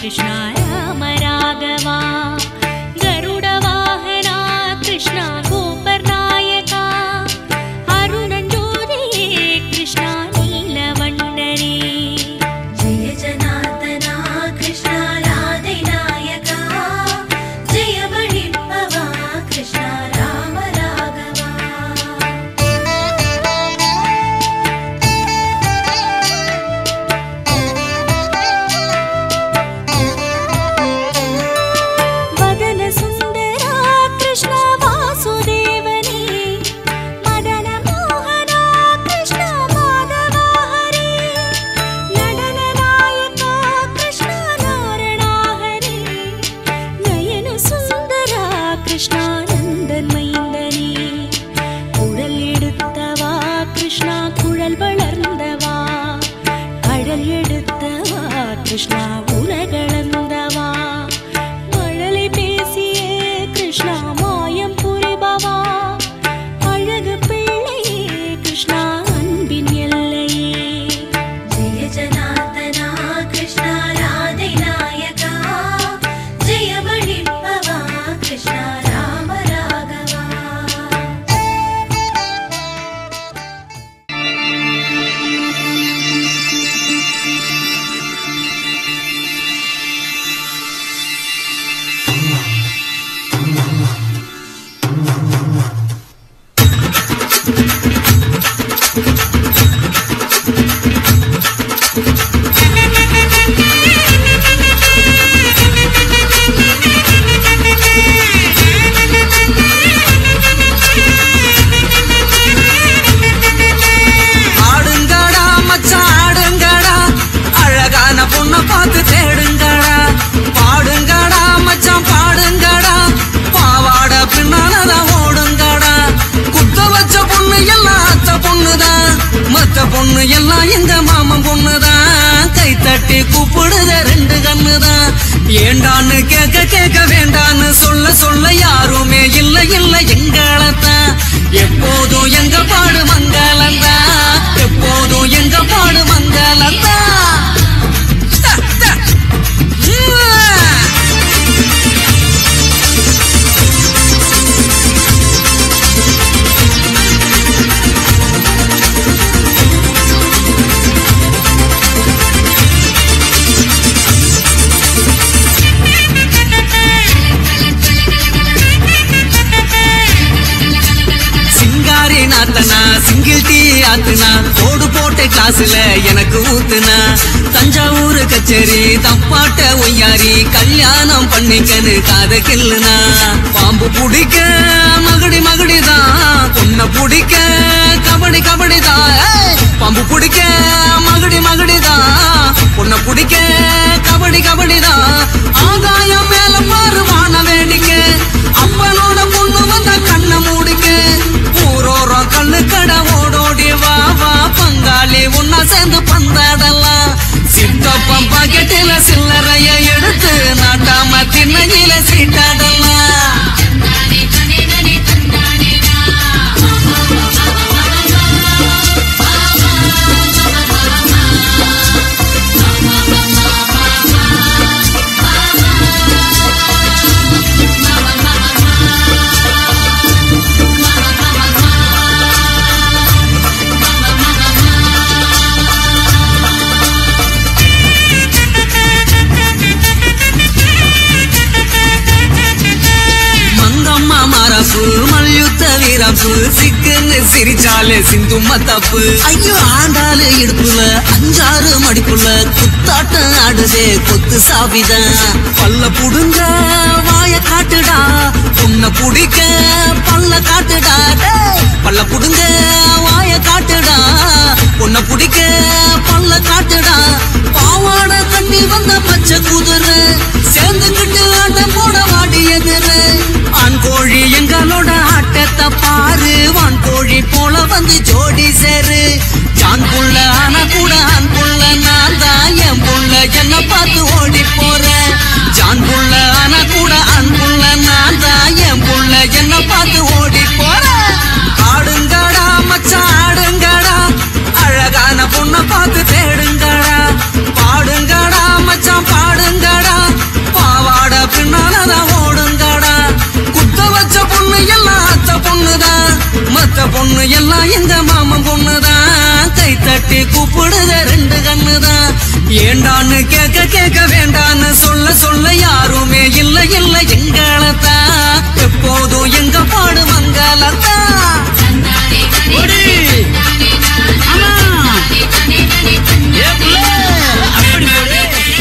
कृष्णा राम राघवा गरुडवाहना कृष्णा गोपर्नायका अरुणञ्जोदये कृष्णा नीलवण्डने जय जनार्दना कृष्णा राधिनायका जय बडिम्बवा कृष्णा राम राघवा वदन सुन्दरा कृष्ण वासुदेवने मदन मोहना कृष्ण माधवा हरे नडन नायका कृष्ण नारणा हरे नयन सुन्दरा कृष्णानन्दन மைந்தனே குழல் எடுத்தவா கிருஷ்ணா குழல் வளர்ந்தவா கடல் எடுத்தவா கிருஷ்ணா உலகளந்தவா மழலை பேசிய கிருஷ்ணா மாயம் புரிபவா அழகு பிள்ளையே கிருஷ்ணா அன்பின் எல்லையே जय जनार्दना कृष्णा राधिनायका जय बडिम्बवा कृष्णा राम राघवा ஆடுங்கடா மச்சான் ஆடுங்கடா அழகான பொண்ண பார்த்து தேடுங்கடா பாடுங்கடா மச்சான் பாடுங்கடா பாவாட பின்னாலதான் ஓடுங்கடா குத்த வச்ச பொண்ணு எல்லாம் அத்த பொண்ணுதான் மத்த பொண்ணு எல்லாம் எங்க மாமன் பொண்ணுதான் கை தட்டி கூப்பிடுத ரெண்டு கண்ணுதான் ஏண்டான்னு கேட்க கேட்க வேண்டான்னு சொல்ல சொல்ல யாருமே இல்ல இல்ல எங்களத்தான் எப்போதும் எங்க பாடு மங்களந்தான் எப்போதும் எங்க பாடு மங்களந்தான் த, த. உம். சிங்காரி நாத்தனா சிங்கிள் டீ ஆத்துனா கோடு போட்ட கிளாஸ்ல எனக்கு ஊத்துனா தஞ்சாவூர் கச்சேரி தப்பாட்ட ஒய்யாரி கல்யாணம் பண்ணிக்கன்னு காத கில்லுனா பாம்பு பிடிக்க மகடி மகடிதான் பொண்ண பிடிக்க கபடி கபடிதான் ஏய்! பாம்பு பிடிக்க மகடி மகடிதான் பொண்ண பிடிக்க கபடி கபடிதான் ஆகாயம் மேல பாரு வான வேடிக்கை அப்பனோட பொண்ணு வந்த கண்ணை மூடிக்க ஊரோரம் கண்ணு கடை ஓடோடி வா வா பங்காளி ஒன்னா சேர்ந்து பந்தாடலாம் சித்தப்பம் பாக்கெட்டில சில்லறைய எடுத்து நாட்டாம திண்ணையில சீட்டாடலாம் மங்கம்மா மாராப்பு மல்யுத்த வீராப்பு சிக்குன்னு சிரிச்சாலே சிந்து மத்தாப்பு ஐயோ ஆண்டாளு இடுப்புல அஞ்சாறு மடிப்புல குத்தாட்டம் ஆடுதே கொத்து சாவிதான் பல்ல புடுங்க வாய காட்டுடா உன்னை புடிக்க பல்ல காட்டுடா டேய். பல்ல புடுங்க வாய காட்டுடா உன்னை புடிக்க பல்ல காட்டுடா பாவாட தண்ணி வந்த பச்சை குதிரை சேர்ந்துக்கிட்டு ஆட்டம் போட வாடி எதிரு ஆண் கோழி எங்களோட ஆட்டத்தை பாரு வான் கோழி போல வந்து ஜோடி சேரு ஜான் புள்ள ஆனா கூட ஆண் புள்ள நான் தான் என் புள்ள என்ன பார்த்து ஓடி போறேன் ஜான் புள்ள ஆனா கூட ஆண் புள்ள நான் தான் என் புள்ள என்ன பார்த்து ஓடி போறேன் ஆடுங்கடா மச்சான் ஆடுங்கடா அழகான பொண்ணை பார்த்து தேடுங்கடா பாடுங்கடா மச்சான் பாடுங்கடா பொண்ணு எல்லாம் எங்க மாமன் பொண்ணுதான் கை தட்டி கூப்பிடுத ரெண்டு கண்ணுதான் ஏண்டான்னு கேட்க கேட்க வேண்டான்னு சொல்ல சொல்ல யாருமே இல்ல இல்ல எங்களத்தான் எப்போதும் எங்க பாடு மங்களத்தான் ஒடி. ஆமா. ஏ புள்ள, அப்படி போடு.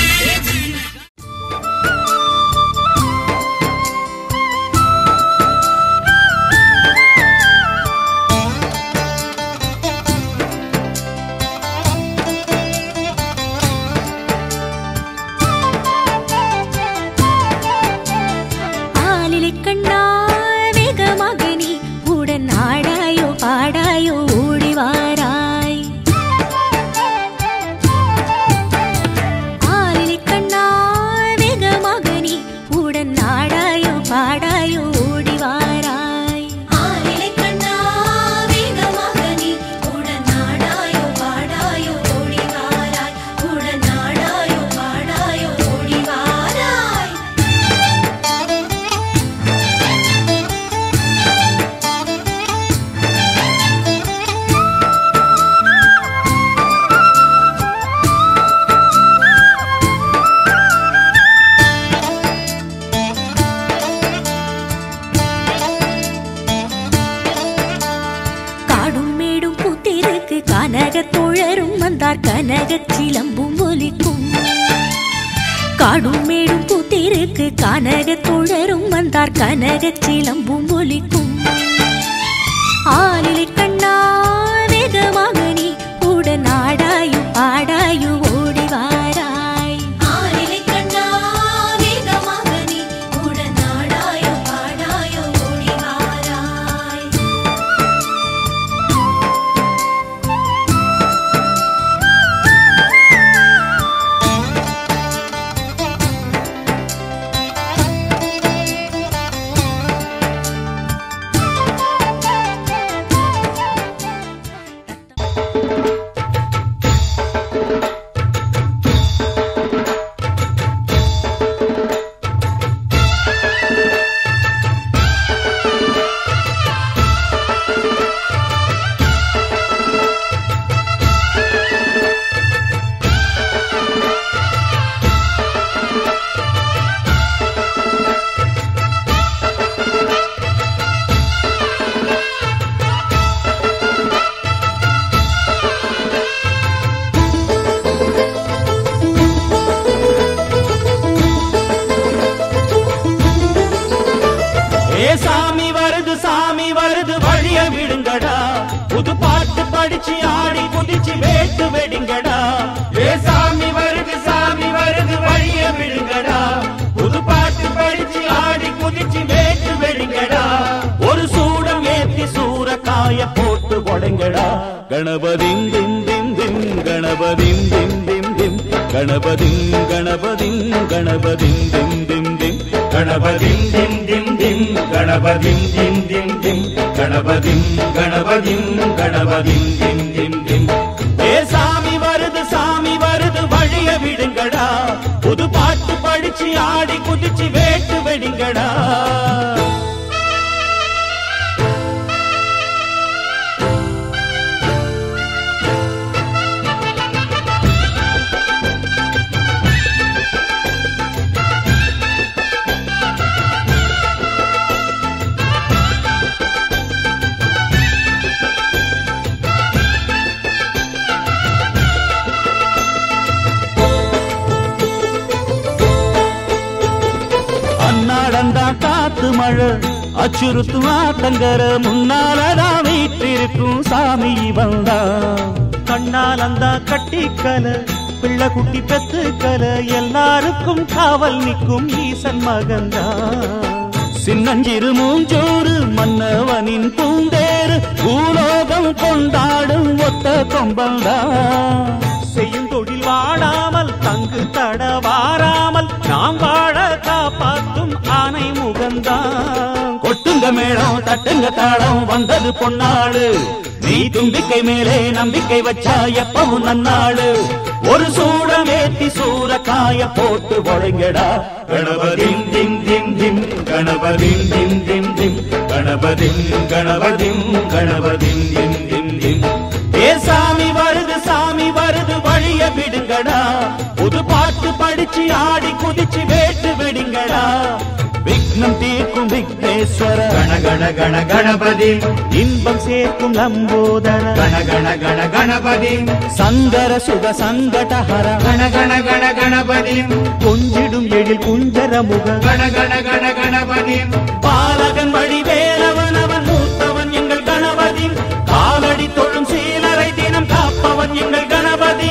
ஆலிலை கண்ணா வேகமாக நீ உடன் ஆடாயோ பாடாயோ ஓடி வாராய் ஆலிலை கண்ணா வேகமாக நீ உடன் ஆடாயோ பாடாயோ ஓடி வாராய் ஆலிலை கண்ணா வேகமாக நீ உடன் ஆடாயோ பாடாயோ ஓடி வாராய் உடன் ஆடாயோ பாடாயோ ஓடி வாராய் காடும் மேடும் பூத்திருக்கு கனக தோழரும் வந்தார் கனக சிலம்பும் ஒலிக்கும் காடும் மேடும் பூத்திருக்கு கனக தோழரும் வந்தார் கனக சிலம்பும் ஒலிக்கும் ஆலிலை கண்ணா வேகமாக நீ உடன் ஆடாயு பாடாயு ஓடி வாராய் ஆலிலை கண்ணா வேகமாக நீ உடன் ஆடாயோ பாடாயோ ஓடி வாராய் ஏ சாமி வருது சாமி வருது வழிய விடுங்கடா புது பாட்டு படிச்சு ஆடி குதிச்சு வேட்டு வெடிங்கடா ஏ சாமி வருது சாமி வருது வழிய விடுங்கடா புது பாட்டு படிச்சு ஆடி குதிச்சு வேட்டு வெடிங்கடா ஒரு சூடம் ஏத்தி சூறக்காய போட்டு உடைங்கடா கணபதிம் திம் திம் திம் கணபதிம் திம் திம் திம் கணபதிம் கணபதிம் கணபதிம் திம் திம் திம் கணபதிம் திம் திம் திம் கணபதிம் திம் திம் திம் கணபதிம் கணபதிம் கணபதிம் திம் திம் திம் ஏ சாமி வருது சாமி வருது வழிய விடுங்கடா புது பாட்டு படிச்சு ஆடி குதிச்சு வேட்டு வெடிங்கடா அன்னாடந்தா காத்து மழை அச்சுறுத்தும் ஆத்தங்கர முன்னாலதான் வீட்டிருக்கும் சாமி வந்தா கண்ணாலந்தா கட்டிக்கல பிள்ளை குட்டி பெத்துக்கல எல்லாருக்கும் காவல் நிற்கும் ஈசன் மகந்தா சின்னஞ்சிறு மூஞ்சோறு மன்னவனின் பூந்தேறு பூலோகம் கொண்டாடும் ஒத்த கொம்பந்தா செய்யும் தொழில் வாடாமல் தங்கு தட வாராமல் நாம் வாழ காப்பாத்தும் ஆனை முகந்தான் கொட்டுங்க மேளம் தட்டுங்க தாளம் வந்தது பொன்னாடு நீ தும்பிக்கை மேலே நம்பிக்கை வச்சா எப்பவும் நன்னாடு ஒரு சூடம் ஏத்தி சூறக்காய போட்டு ஒழுங்கடா கணபதிம் திம் திம் திம் கணபதிம் திம் திம் திம் கணபதிம் கணபதிம் கணபதிம் திம் திம் திம் ஏ சாமி வருது சாமி வருது வழிய விடுங்கடா புது பாட்டு படிச்சு ஆடி குதிச்சு வேட்டு விடுங்கடா விக்னம் தீர்க்கும் விக்னேஸ்வர கண கண கண கணபதி இன்பம் சேர்க்கும் லம்போதர கண கண கண கணபதி சங்கர சுக சங்கடஹர கண கண கண கணபதி கொஞ்சிடும் எழில் குஞ்சர முக கண கண கண கணபதி பாலகன் வழி வேலவன் அவன் மூத்தவன் எங்கள் கணபதி காலடி தொழும் சீலரை தினம் காப்பவன் எங்கள் கணபதி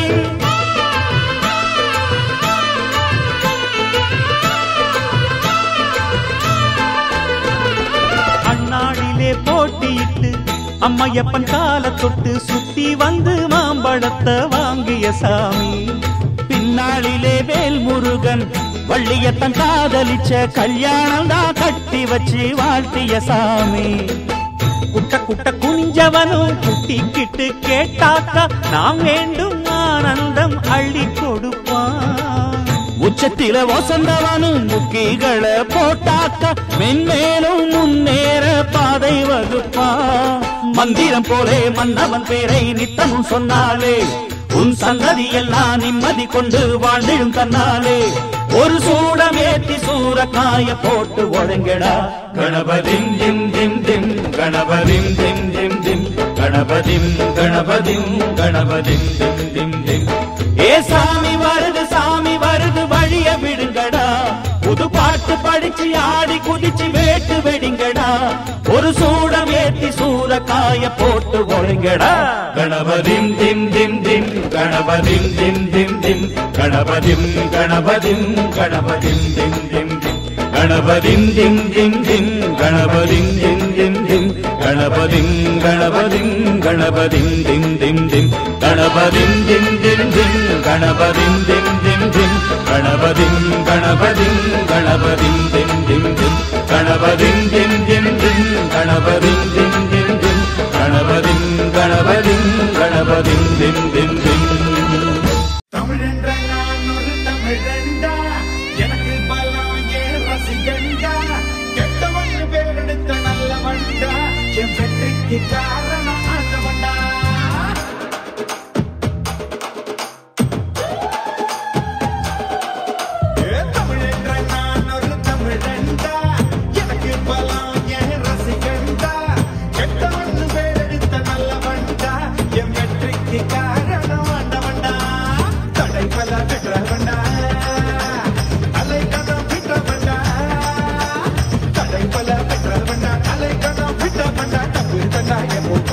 அந்நாளிலே போட்டியிட்டு அம்மையப்பன் கால தொட்டு சுத்தி வந்து மாம்பழத்தை வாங்கிய சாமி பின்னாளிலே வேல் முருகன் வள்ளியத்தன் காதலிச்ச கல்யாணம் தான் கட்டி வச்சு வாழ்த்திய சாமி குட்ட குட்ட குனிஞ்சவனும் குட்டிக்கிட்டு கேட்டாக்கா நாம் வேண்டும் ஆனந்தம் அள்ளி கொடுப்பான் உச்சத்தில வசந்தவனும் முக்கிகளை போட்டாக்க மென்மேலும் முன்னேற பாதை வகுப்பா மந்திரம் போலே மன்னவன் பேரை நித்தமும் சொன்னாலே உன் சந்ததி எல்லாம் நிம்மதி கொண்டு வாழ்ந்திடும் தன்னாலே ஒரு சூடம் ஏத்தி சூரக்காய போட்டு ஒழுங்கடா கணபதிம் திம் திம் திம் கணபதிம் திம் திம் திம் கணபதிம் கணபதிம் கணபதிம் திம் திம் திம் ஏ சாமி வருது சாமி வருது வழிய விடுங்கடா புது பாட்டு படிச்சு ஆடி குதிச்சு வேட்டு வெடிங்கடா ஒரு சூடம் ஏத்தி சூரக்காய போட்டு ஒழுங்கடா கணபதிம் திம் திம் திம் கணபதிம் திம் திம் திம் கணபதிம் கணபதிம் கணபதிம் திம் திம் திம் கணபதிம் திம் திம் திம் கணபதிம் திம் திம் திம் கணபதிம் கணபதிம் கணபதிம் திம் திம் திம் கணபதிம் திம் திம் திம் கணபதிம் திம் திம் திம் கணபதிம் கணபதிம் கணபதிம் திம் திம் திம் கணபதிம் திம் திம் திம் கணபதிம் திம் திம் திம் கணபதிம் கணபதிம் கணபதிம் திம் திம் திம் தமிழென்ற நான் ஒரு தமிழண்டா எனக்கு பலம் ஏன் ரசிகண்டா கெட்டவன் பேரெடுத்த நல்லவண்டா என் வெற்றிக்கு காரணம் ஆண்டவண்டா ஏ தமிழென்ற நான் ஒரு தமிழண்டா எனக்கு பலம் ஏன் ரசிகண்டா கெட்டவன் பேரெடுத்த நல்லவண்டா என் வெற்றிக்கு காரணம் ஆண்டவண்டா தடை பல பெற்றவண்டா அலை கணம் விட்டவண்டா தடை பல பெற்றவண்டா அலை கணம் விட்டவண்டா தப்பு தண்டா என்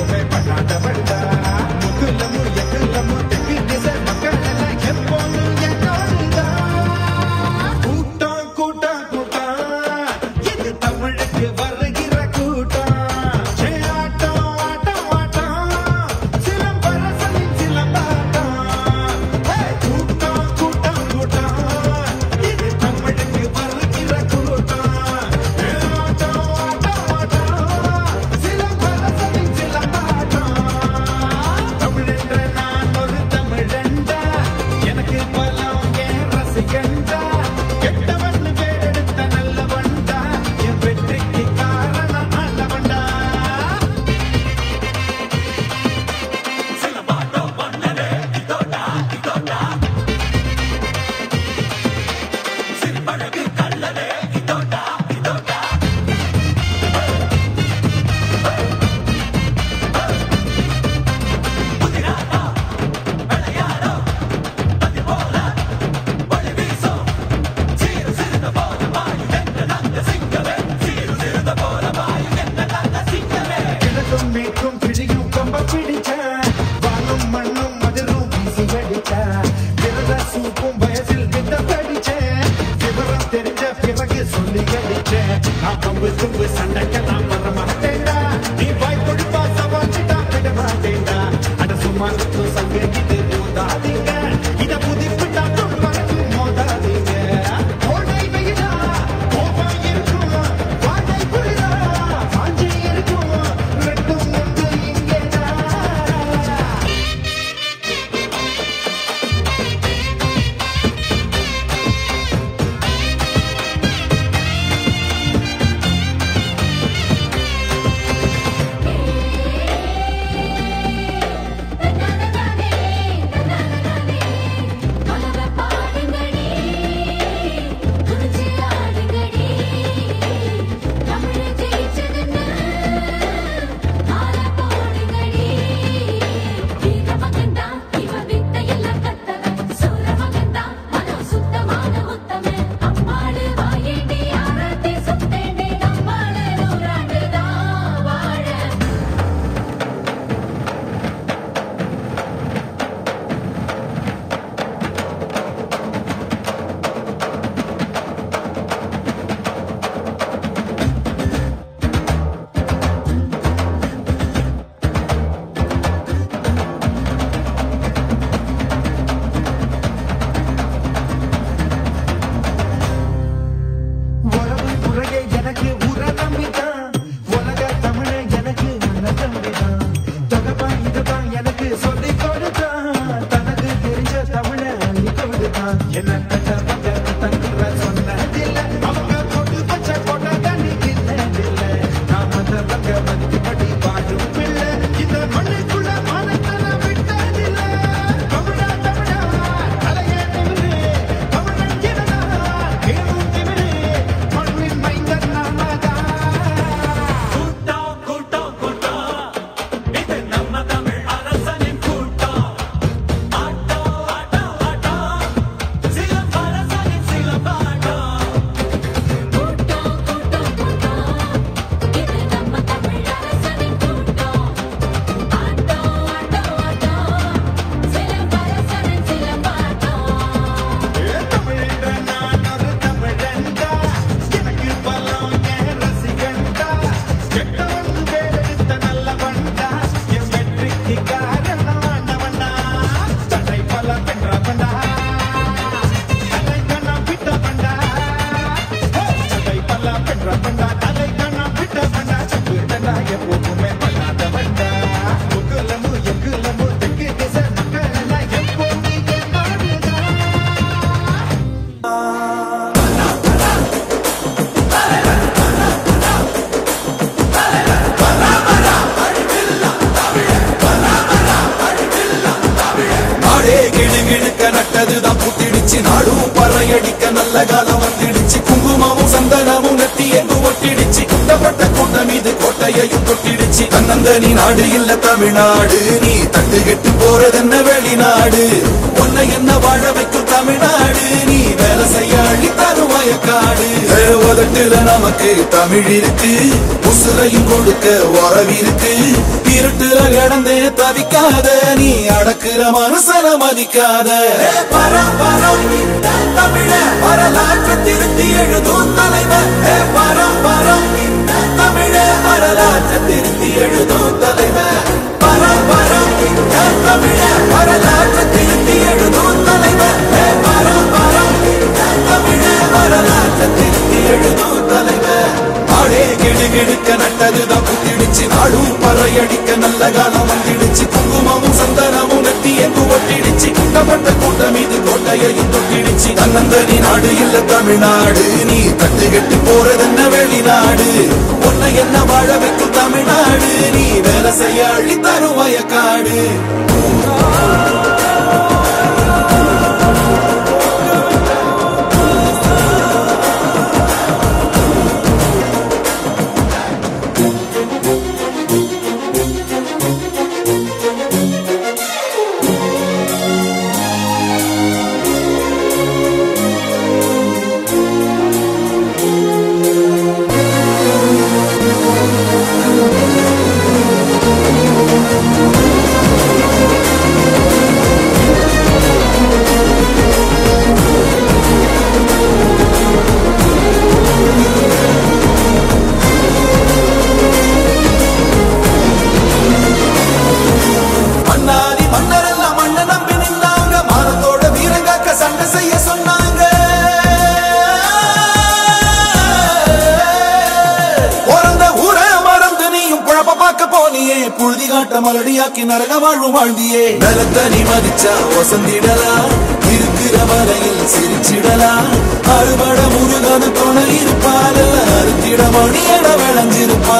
நட்டதுதான் புத்திடுச்சு நாடும் பறையடிக்க நல்ல காலம் வந்துடுச்சு குங்குமமும் சந்தனமும் நெத்தி எங்கு ஒட்டிடுச்சு குட்டப்பட்ட கூட்டம் இது கோட்டையையும் தொட்டிடுச்சு தன்னந்தனி நாடு இல்ல தமிழ்நாடு நீ தட்டு கெட்டு போறதென்ன வெளிநாடு உன்னை என்ன வாழ வைக்கும் தமிழ்நாடு நீ வேலை செய்ய அள்ளி தரும் வயக்காடு ஏ, உதட்டுல நமக்கு தமிழ் இருக்கு உசுரையும் கொடுக்க உறவிருக்கு இருட்டுல கிடந்தே தவிக்காத நீ அடக்குற மனுஷன மதிக்காத ஏ, பரம் பரம் இந்த தமிழ வரலாற்று திருத்தி எழுதும் தலைவர் ஏ, பரம் பரம் இந்த தமிழ வரலாற்று திருத்தி எழுதும் தலைவர் பரம் பரம் இந்த தமிழ வரலாற்று திருத்தி எழுதும் தலைவர் ஏ, பரம் பரம் இந்த தமிழ வரலாற்று திருத்தி எழுதும் தலைவர் ஆடே கிடு கிடுக்க நட்டதுதான் புத்திடுச்சு நாடும் பறையடிக்க நல்ல காலம் வந்துடுச்சு குங்குமமும் சந்தனமும் நெத்தி எங்கு ஒட்டிடுச்சு குட்டப்பட்ட கூட்டம் இது கோட்டையையும் தொட்டிடுச்சு தன்னந்தனி நாடு இல்ல தமிழ்நாடு நீ தட்டு கெட்டு போறதென்ன வெளிநாடு உன்னை என்ன வாழ வைக்கும் தமிழ்நாடு நீ வேலை செய்ய அள்ளி தரும் வயக்காடு மன்னாதி மன்னரெல்லாம் மண்ண நம்பி நின்னாங்க மானத்தோட வீரங்காக்க சண்டை செய்ய சொன்னாங்க பிறந்த ஊரை மறந்து நீயும் குழப்ப பார்க்க போனியே புழுதி காட்ட மலடியாக்கி நரக வாழ்வு வாழ்ந்தியே நிலத்த நீ மதிச்சா வசந்திடலாம் இருக்கிற வரையில் சிரிச்சிடலாம் அறுபட முருகன துணை இருப்பால் அறுத்திட மணியட விளைஞ்சிருப்பா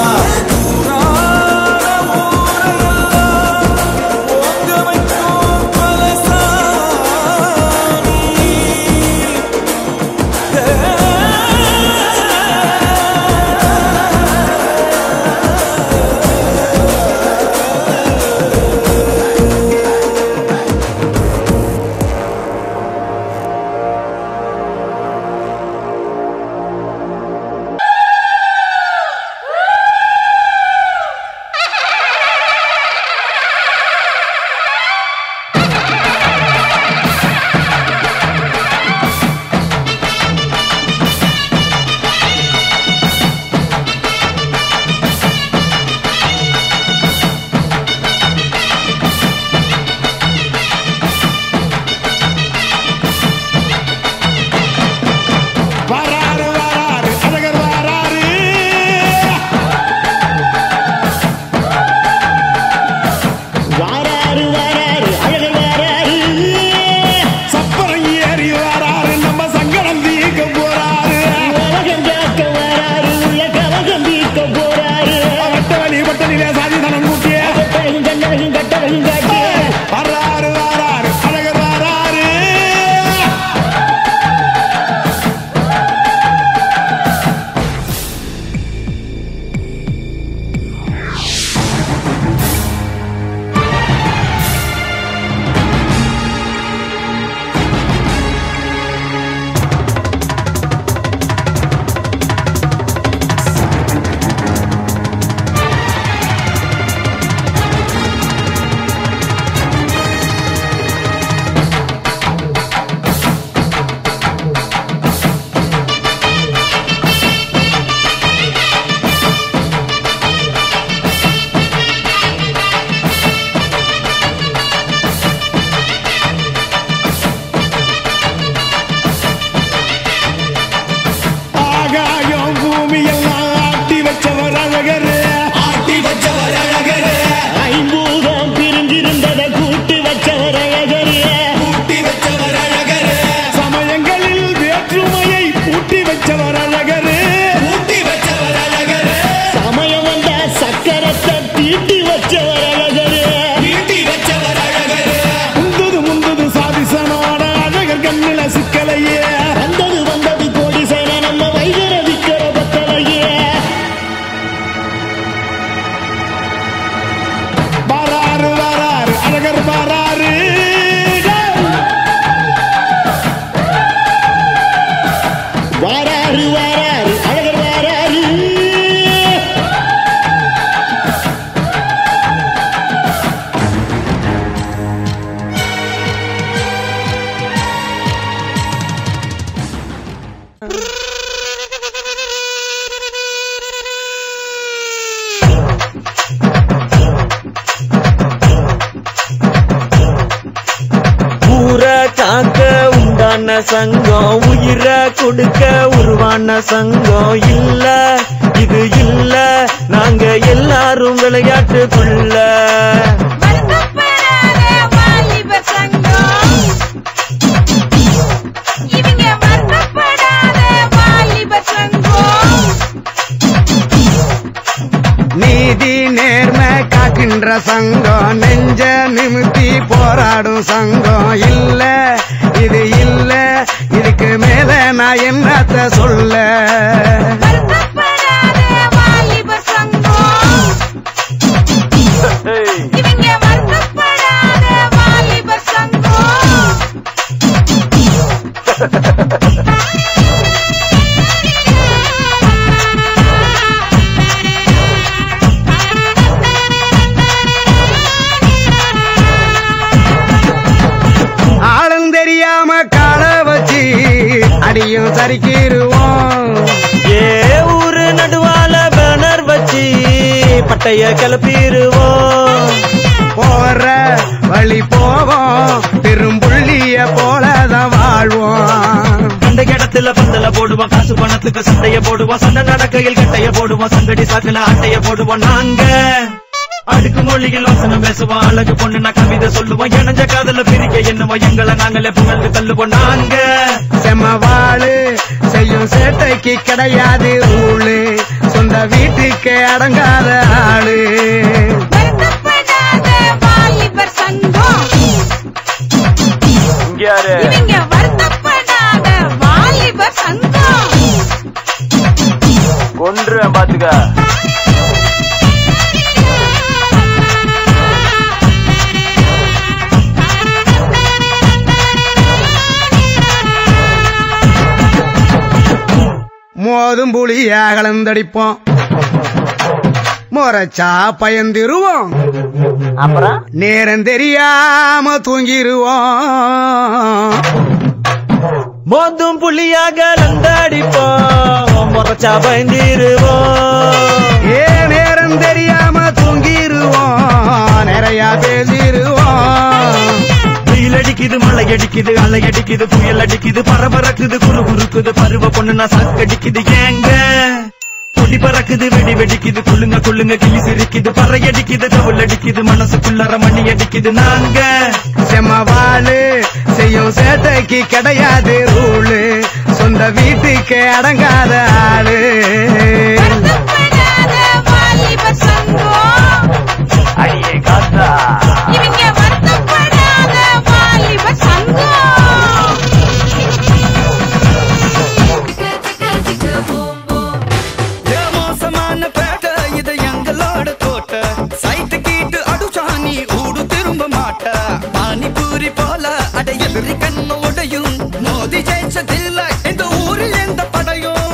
உருவான சங்கம் உயிரை கொடுக்க உருவான சங்கம் இல்ல இது இல்ல நாங்க எல்லாரும் விளையாட்டுக்குள்ள நீதி நேர்மை காக்கின்ற சங்கம் நெஞ்ச நிமித்தி போராடும் சங்கம் இல்ல இது இல்ல இதுக்கு மேல நான் என்னத்த சொல்ல ஆளும் தெரியாம கால வச்சு அடியும் சரிக்கிருவோம் ஏ ஊரு நடுவால பேனர் வச்சு பட்டைய கிளப்பிடுவோம் போற வழி போவோம் பெரும்புள்ளிய போலதான் வாழ்வோம் அந்த இடத்துல பந்தல போடுவோம் காசு பணத்துக்கு சண்டைய போடுவோம் சண்டை நடக்கையில் கட்டைய போடுவோம் சங்கடி சாக்குல அட்டைய போடுவோம் நாங்க அடுக்கு மொழியில் வசனம் பேசுவோம் அழகு பொண்ணுனா கவிதை சொல்லுவோம் இணைஞ்ச காதல பிரிக்க என்னவோம் எங்களை நாங்களே புகழ்ந்து தள்ளுவோம் நாங்க செம்மவாளு செய்யும் சேட்டைக்கு கிடையாது ஊழு சொந்த வீட்டுக்கு அடங்காத ஆளு இங்க யாரு கொன்றுவேன் பாத்துக்க மோதும் புளியா கலந்தடிப்போம் முறைச்சா பயந்திருவோம் அப்புறம் நேரம் தெரியாம தூங்கிருவோம் மோதும் புள்ளியாக லந்தாடிப்போம் முறைச்சா பயந்திருவோம் ஏ நேரம் தெரியாம தூங்கிருவோம் நிறைய பேசிருவோம் வெயில் அடிக்குது மழை அடிக்குது அலை அடிக்குது புயல் அடிக்குது பரபரக்குது குறு குறுக்குது பருவ பொண்ணுனா சாக்கடிக்குது ஏங்க கொடி பறக்குது வெடி வெடிக்குது குள்ளுங்க குள்ளுங்க கிளி சிரிக்குது பறை அடிக்குது தவுள் அடிக்குது மனசுக்குள்ளற மணி அடிக்குது நாங்க செம்மவாளு செய்யும் சேட்டைக்கு கிடையாது ரூலு சொந்த வீட்டுக்கு அடங்காத ஆளு அடியே காத்தா மோசமான பேட்டை இது எங்களோட கோட்டை சைட்டு கீட்டு அடுச்சாணி ஊடு திரும்ப மாட்ட பானிபூரி போல அட எதிரி கண்ணு உடையும் மோதி ஜெயிச்சதில்ல இந்த ஊரில் எந்த படையும்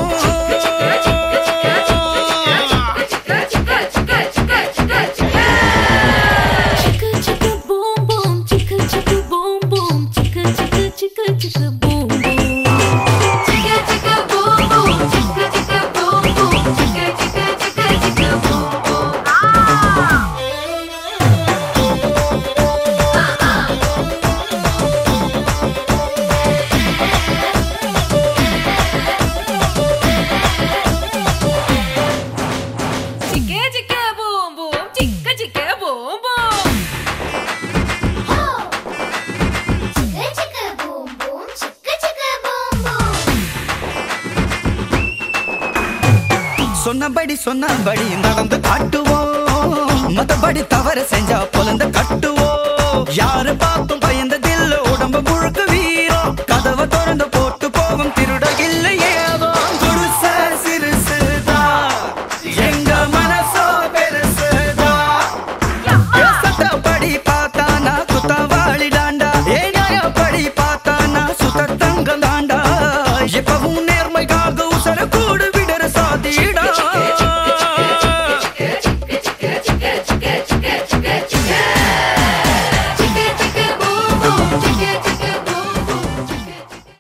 சொன்னபடி சொன்னபடி நடந்து காட்டுவோம் மத்தபடி தவறு செஞ்சா பொலந்து கட்டுவோம் யாரு பார்த்து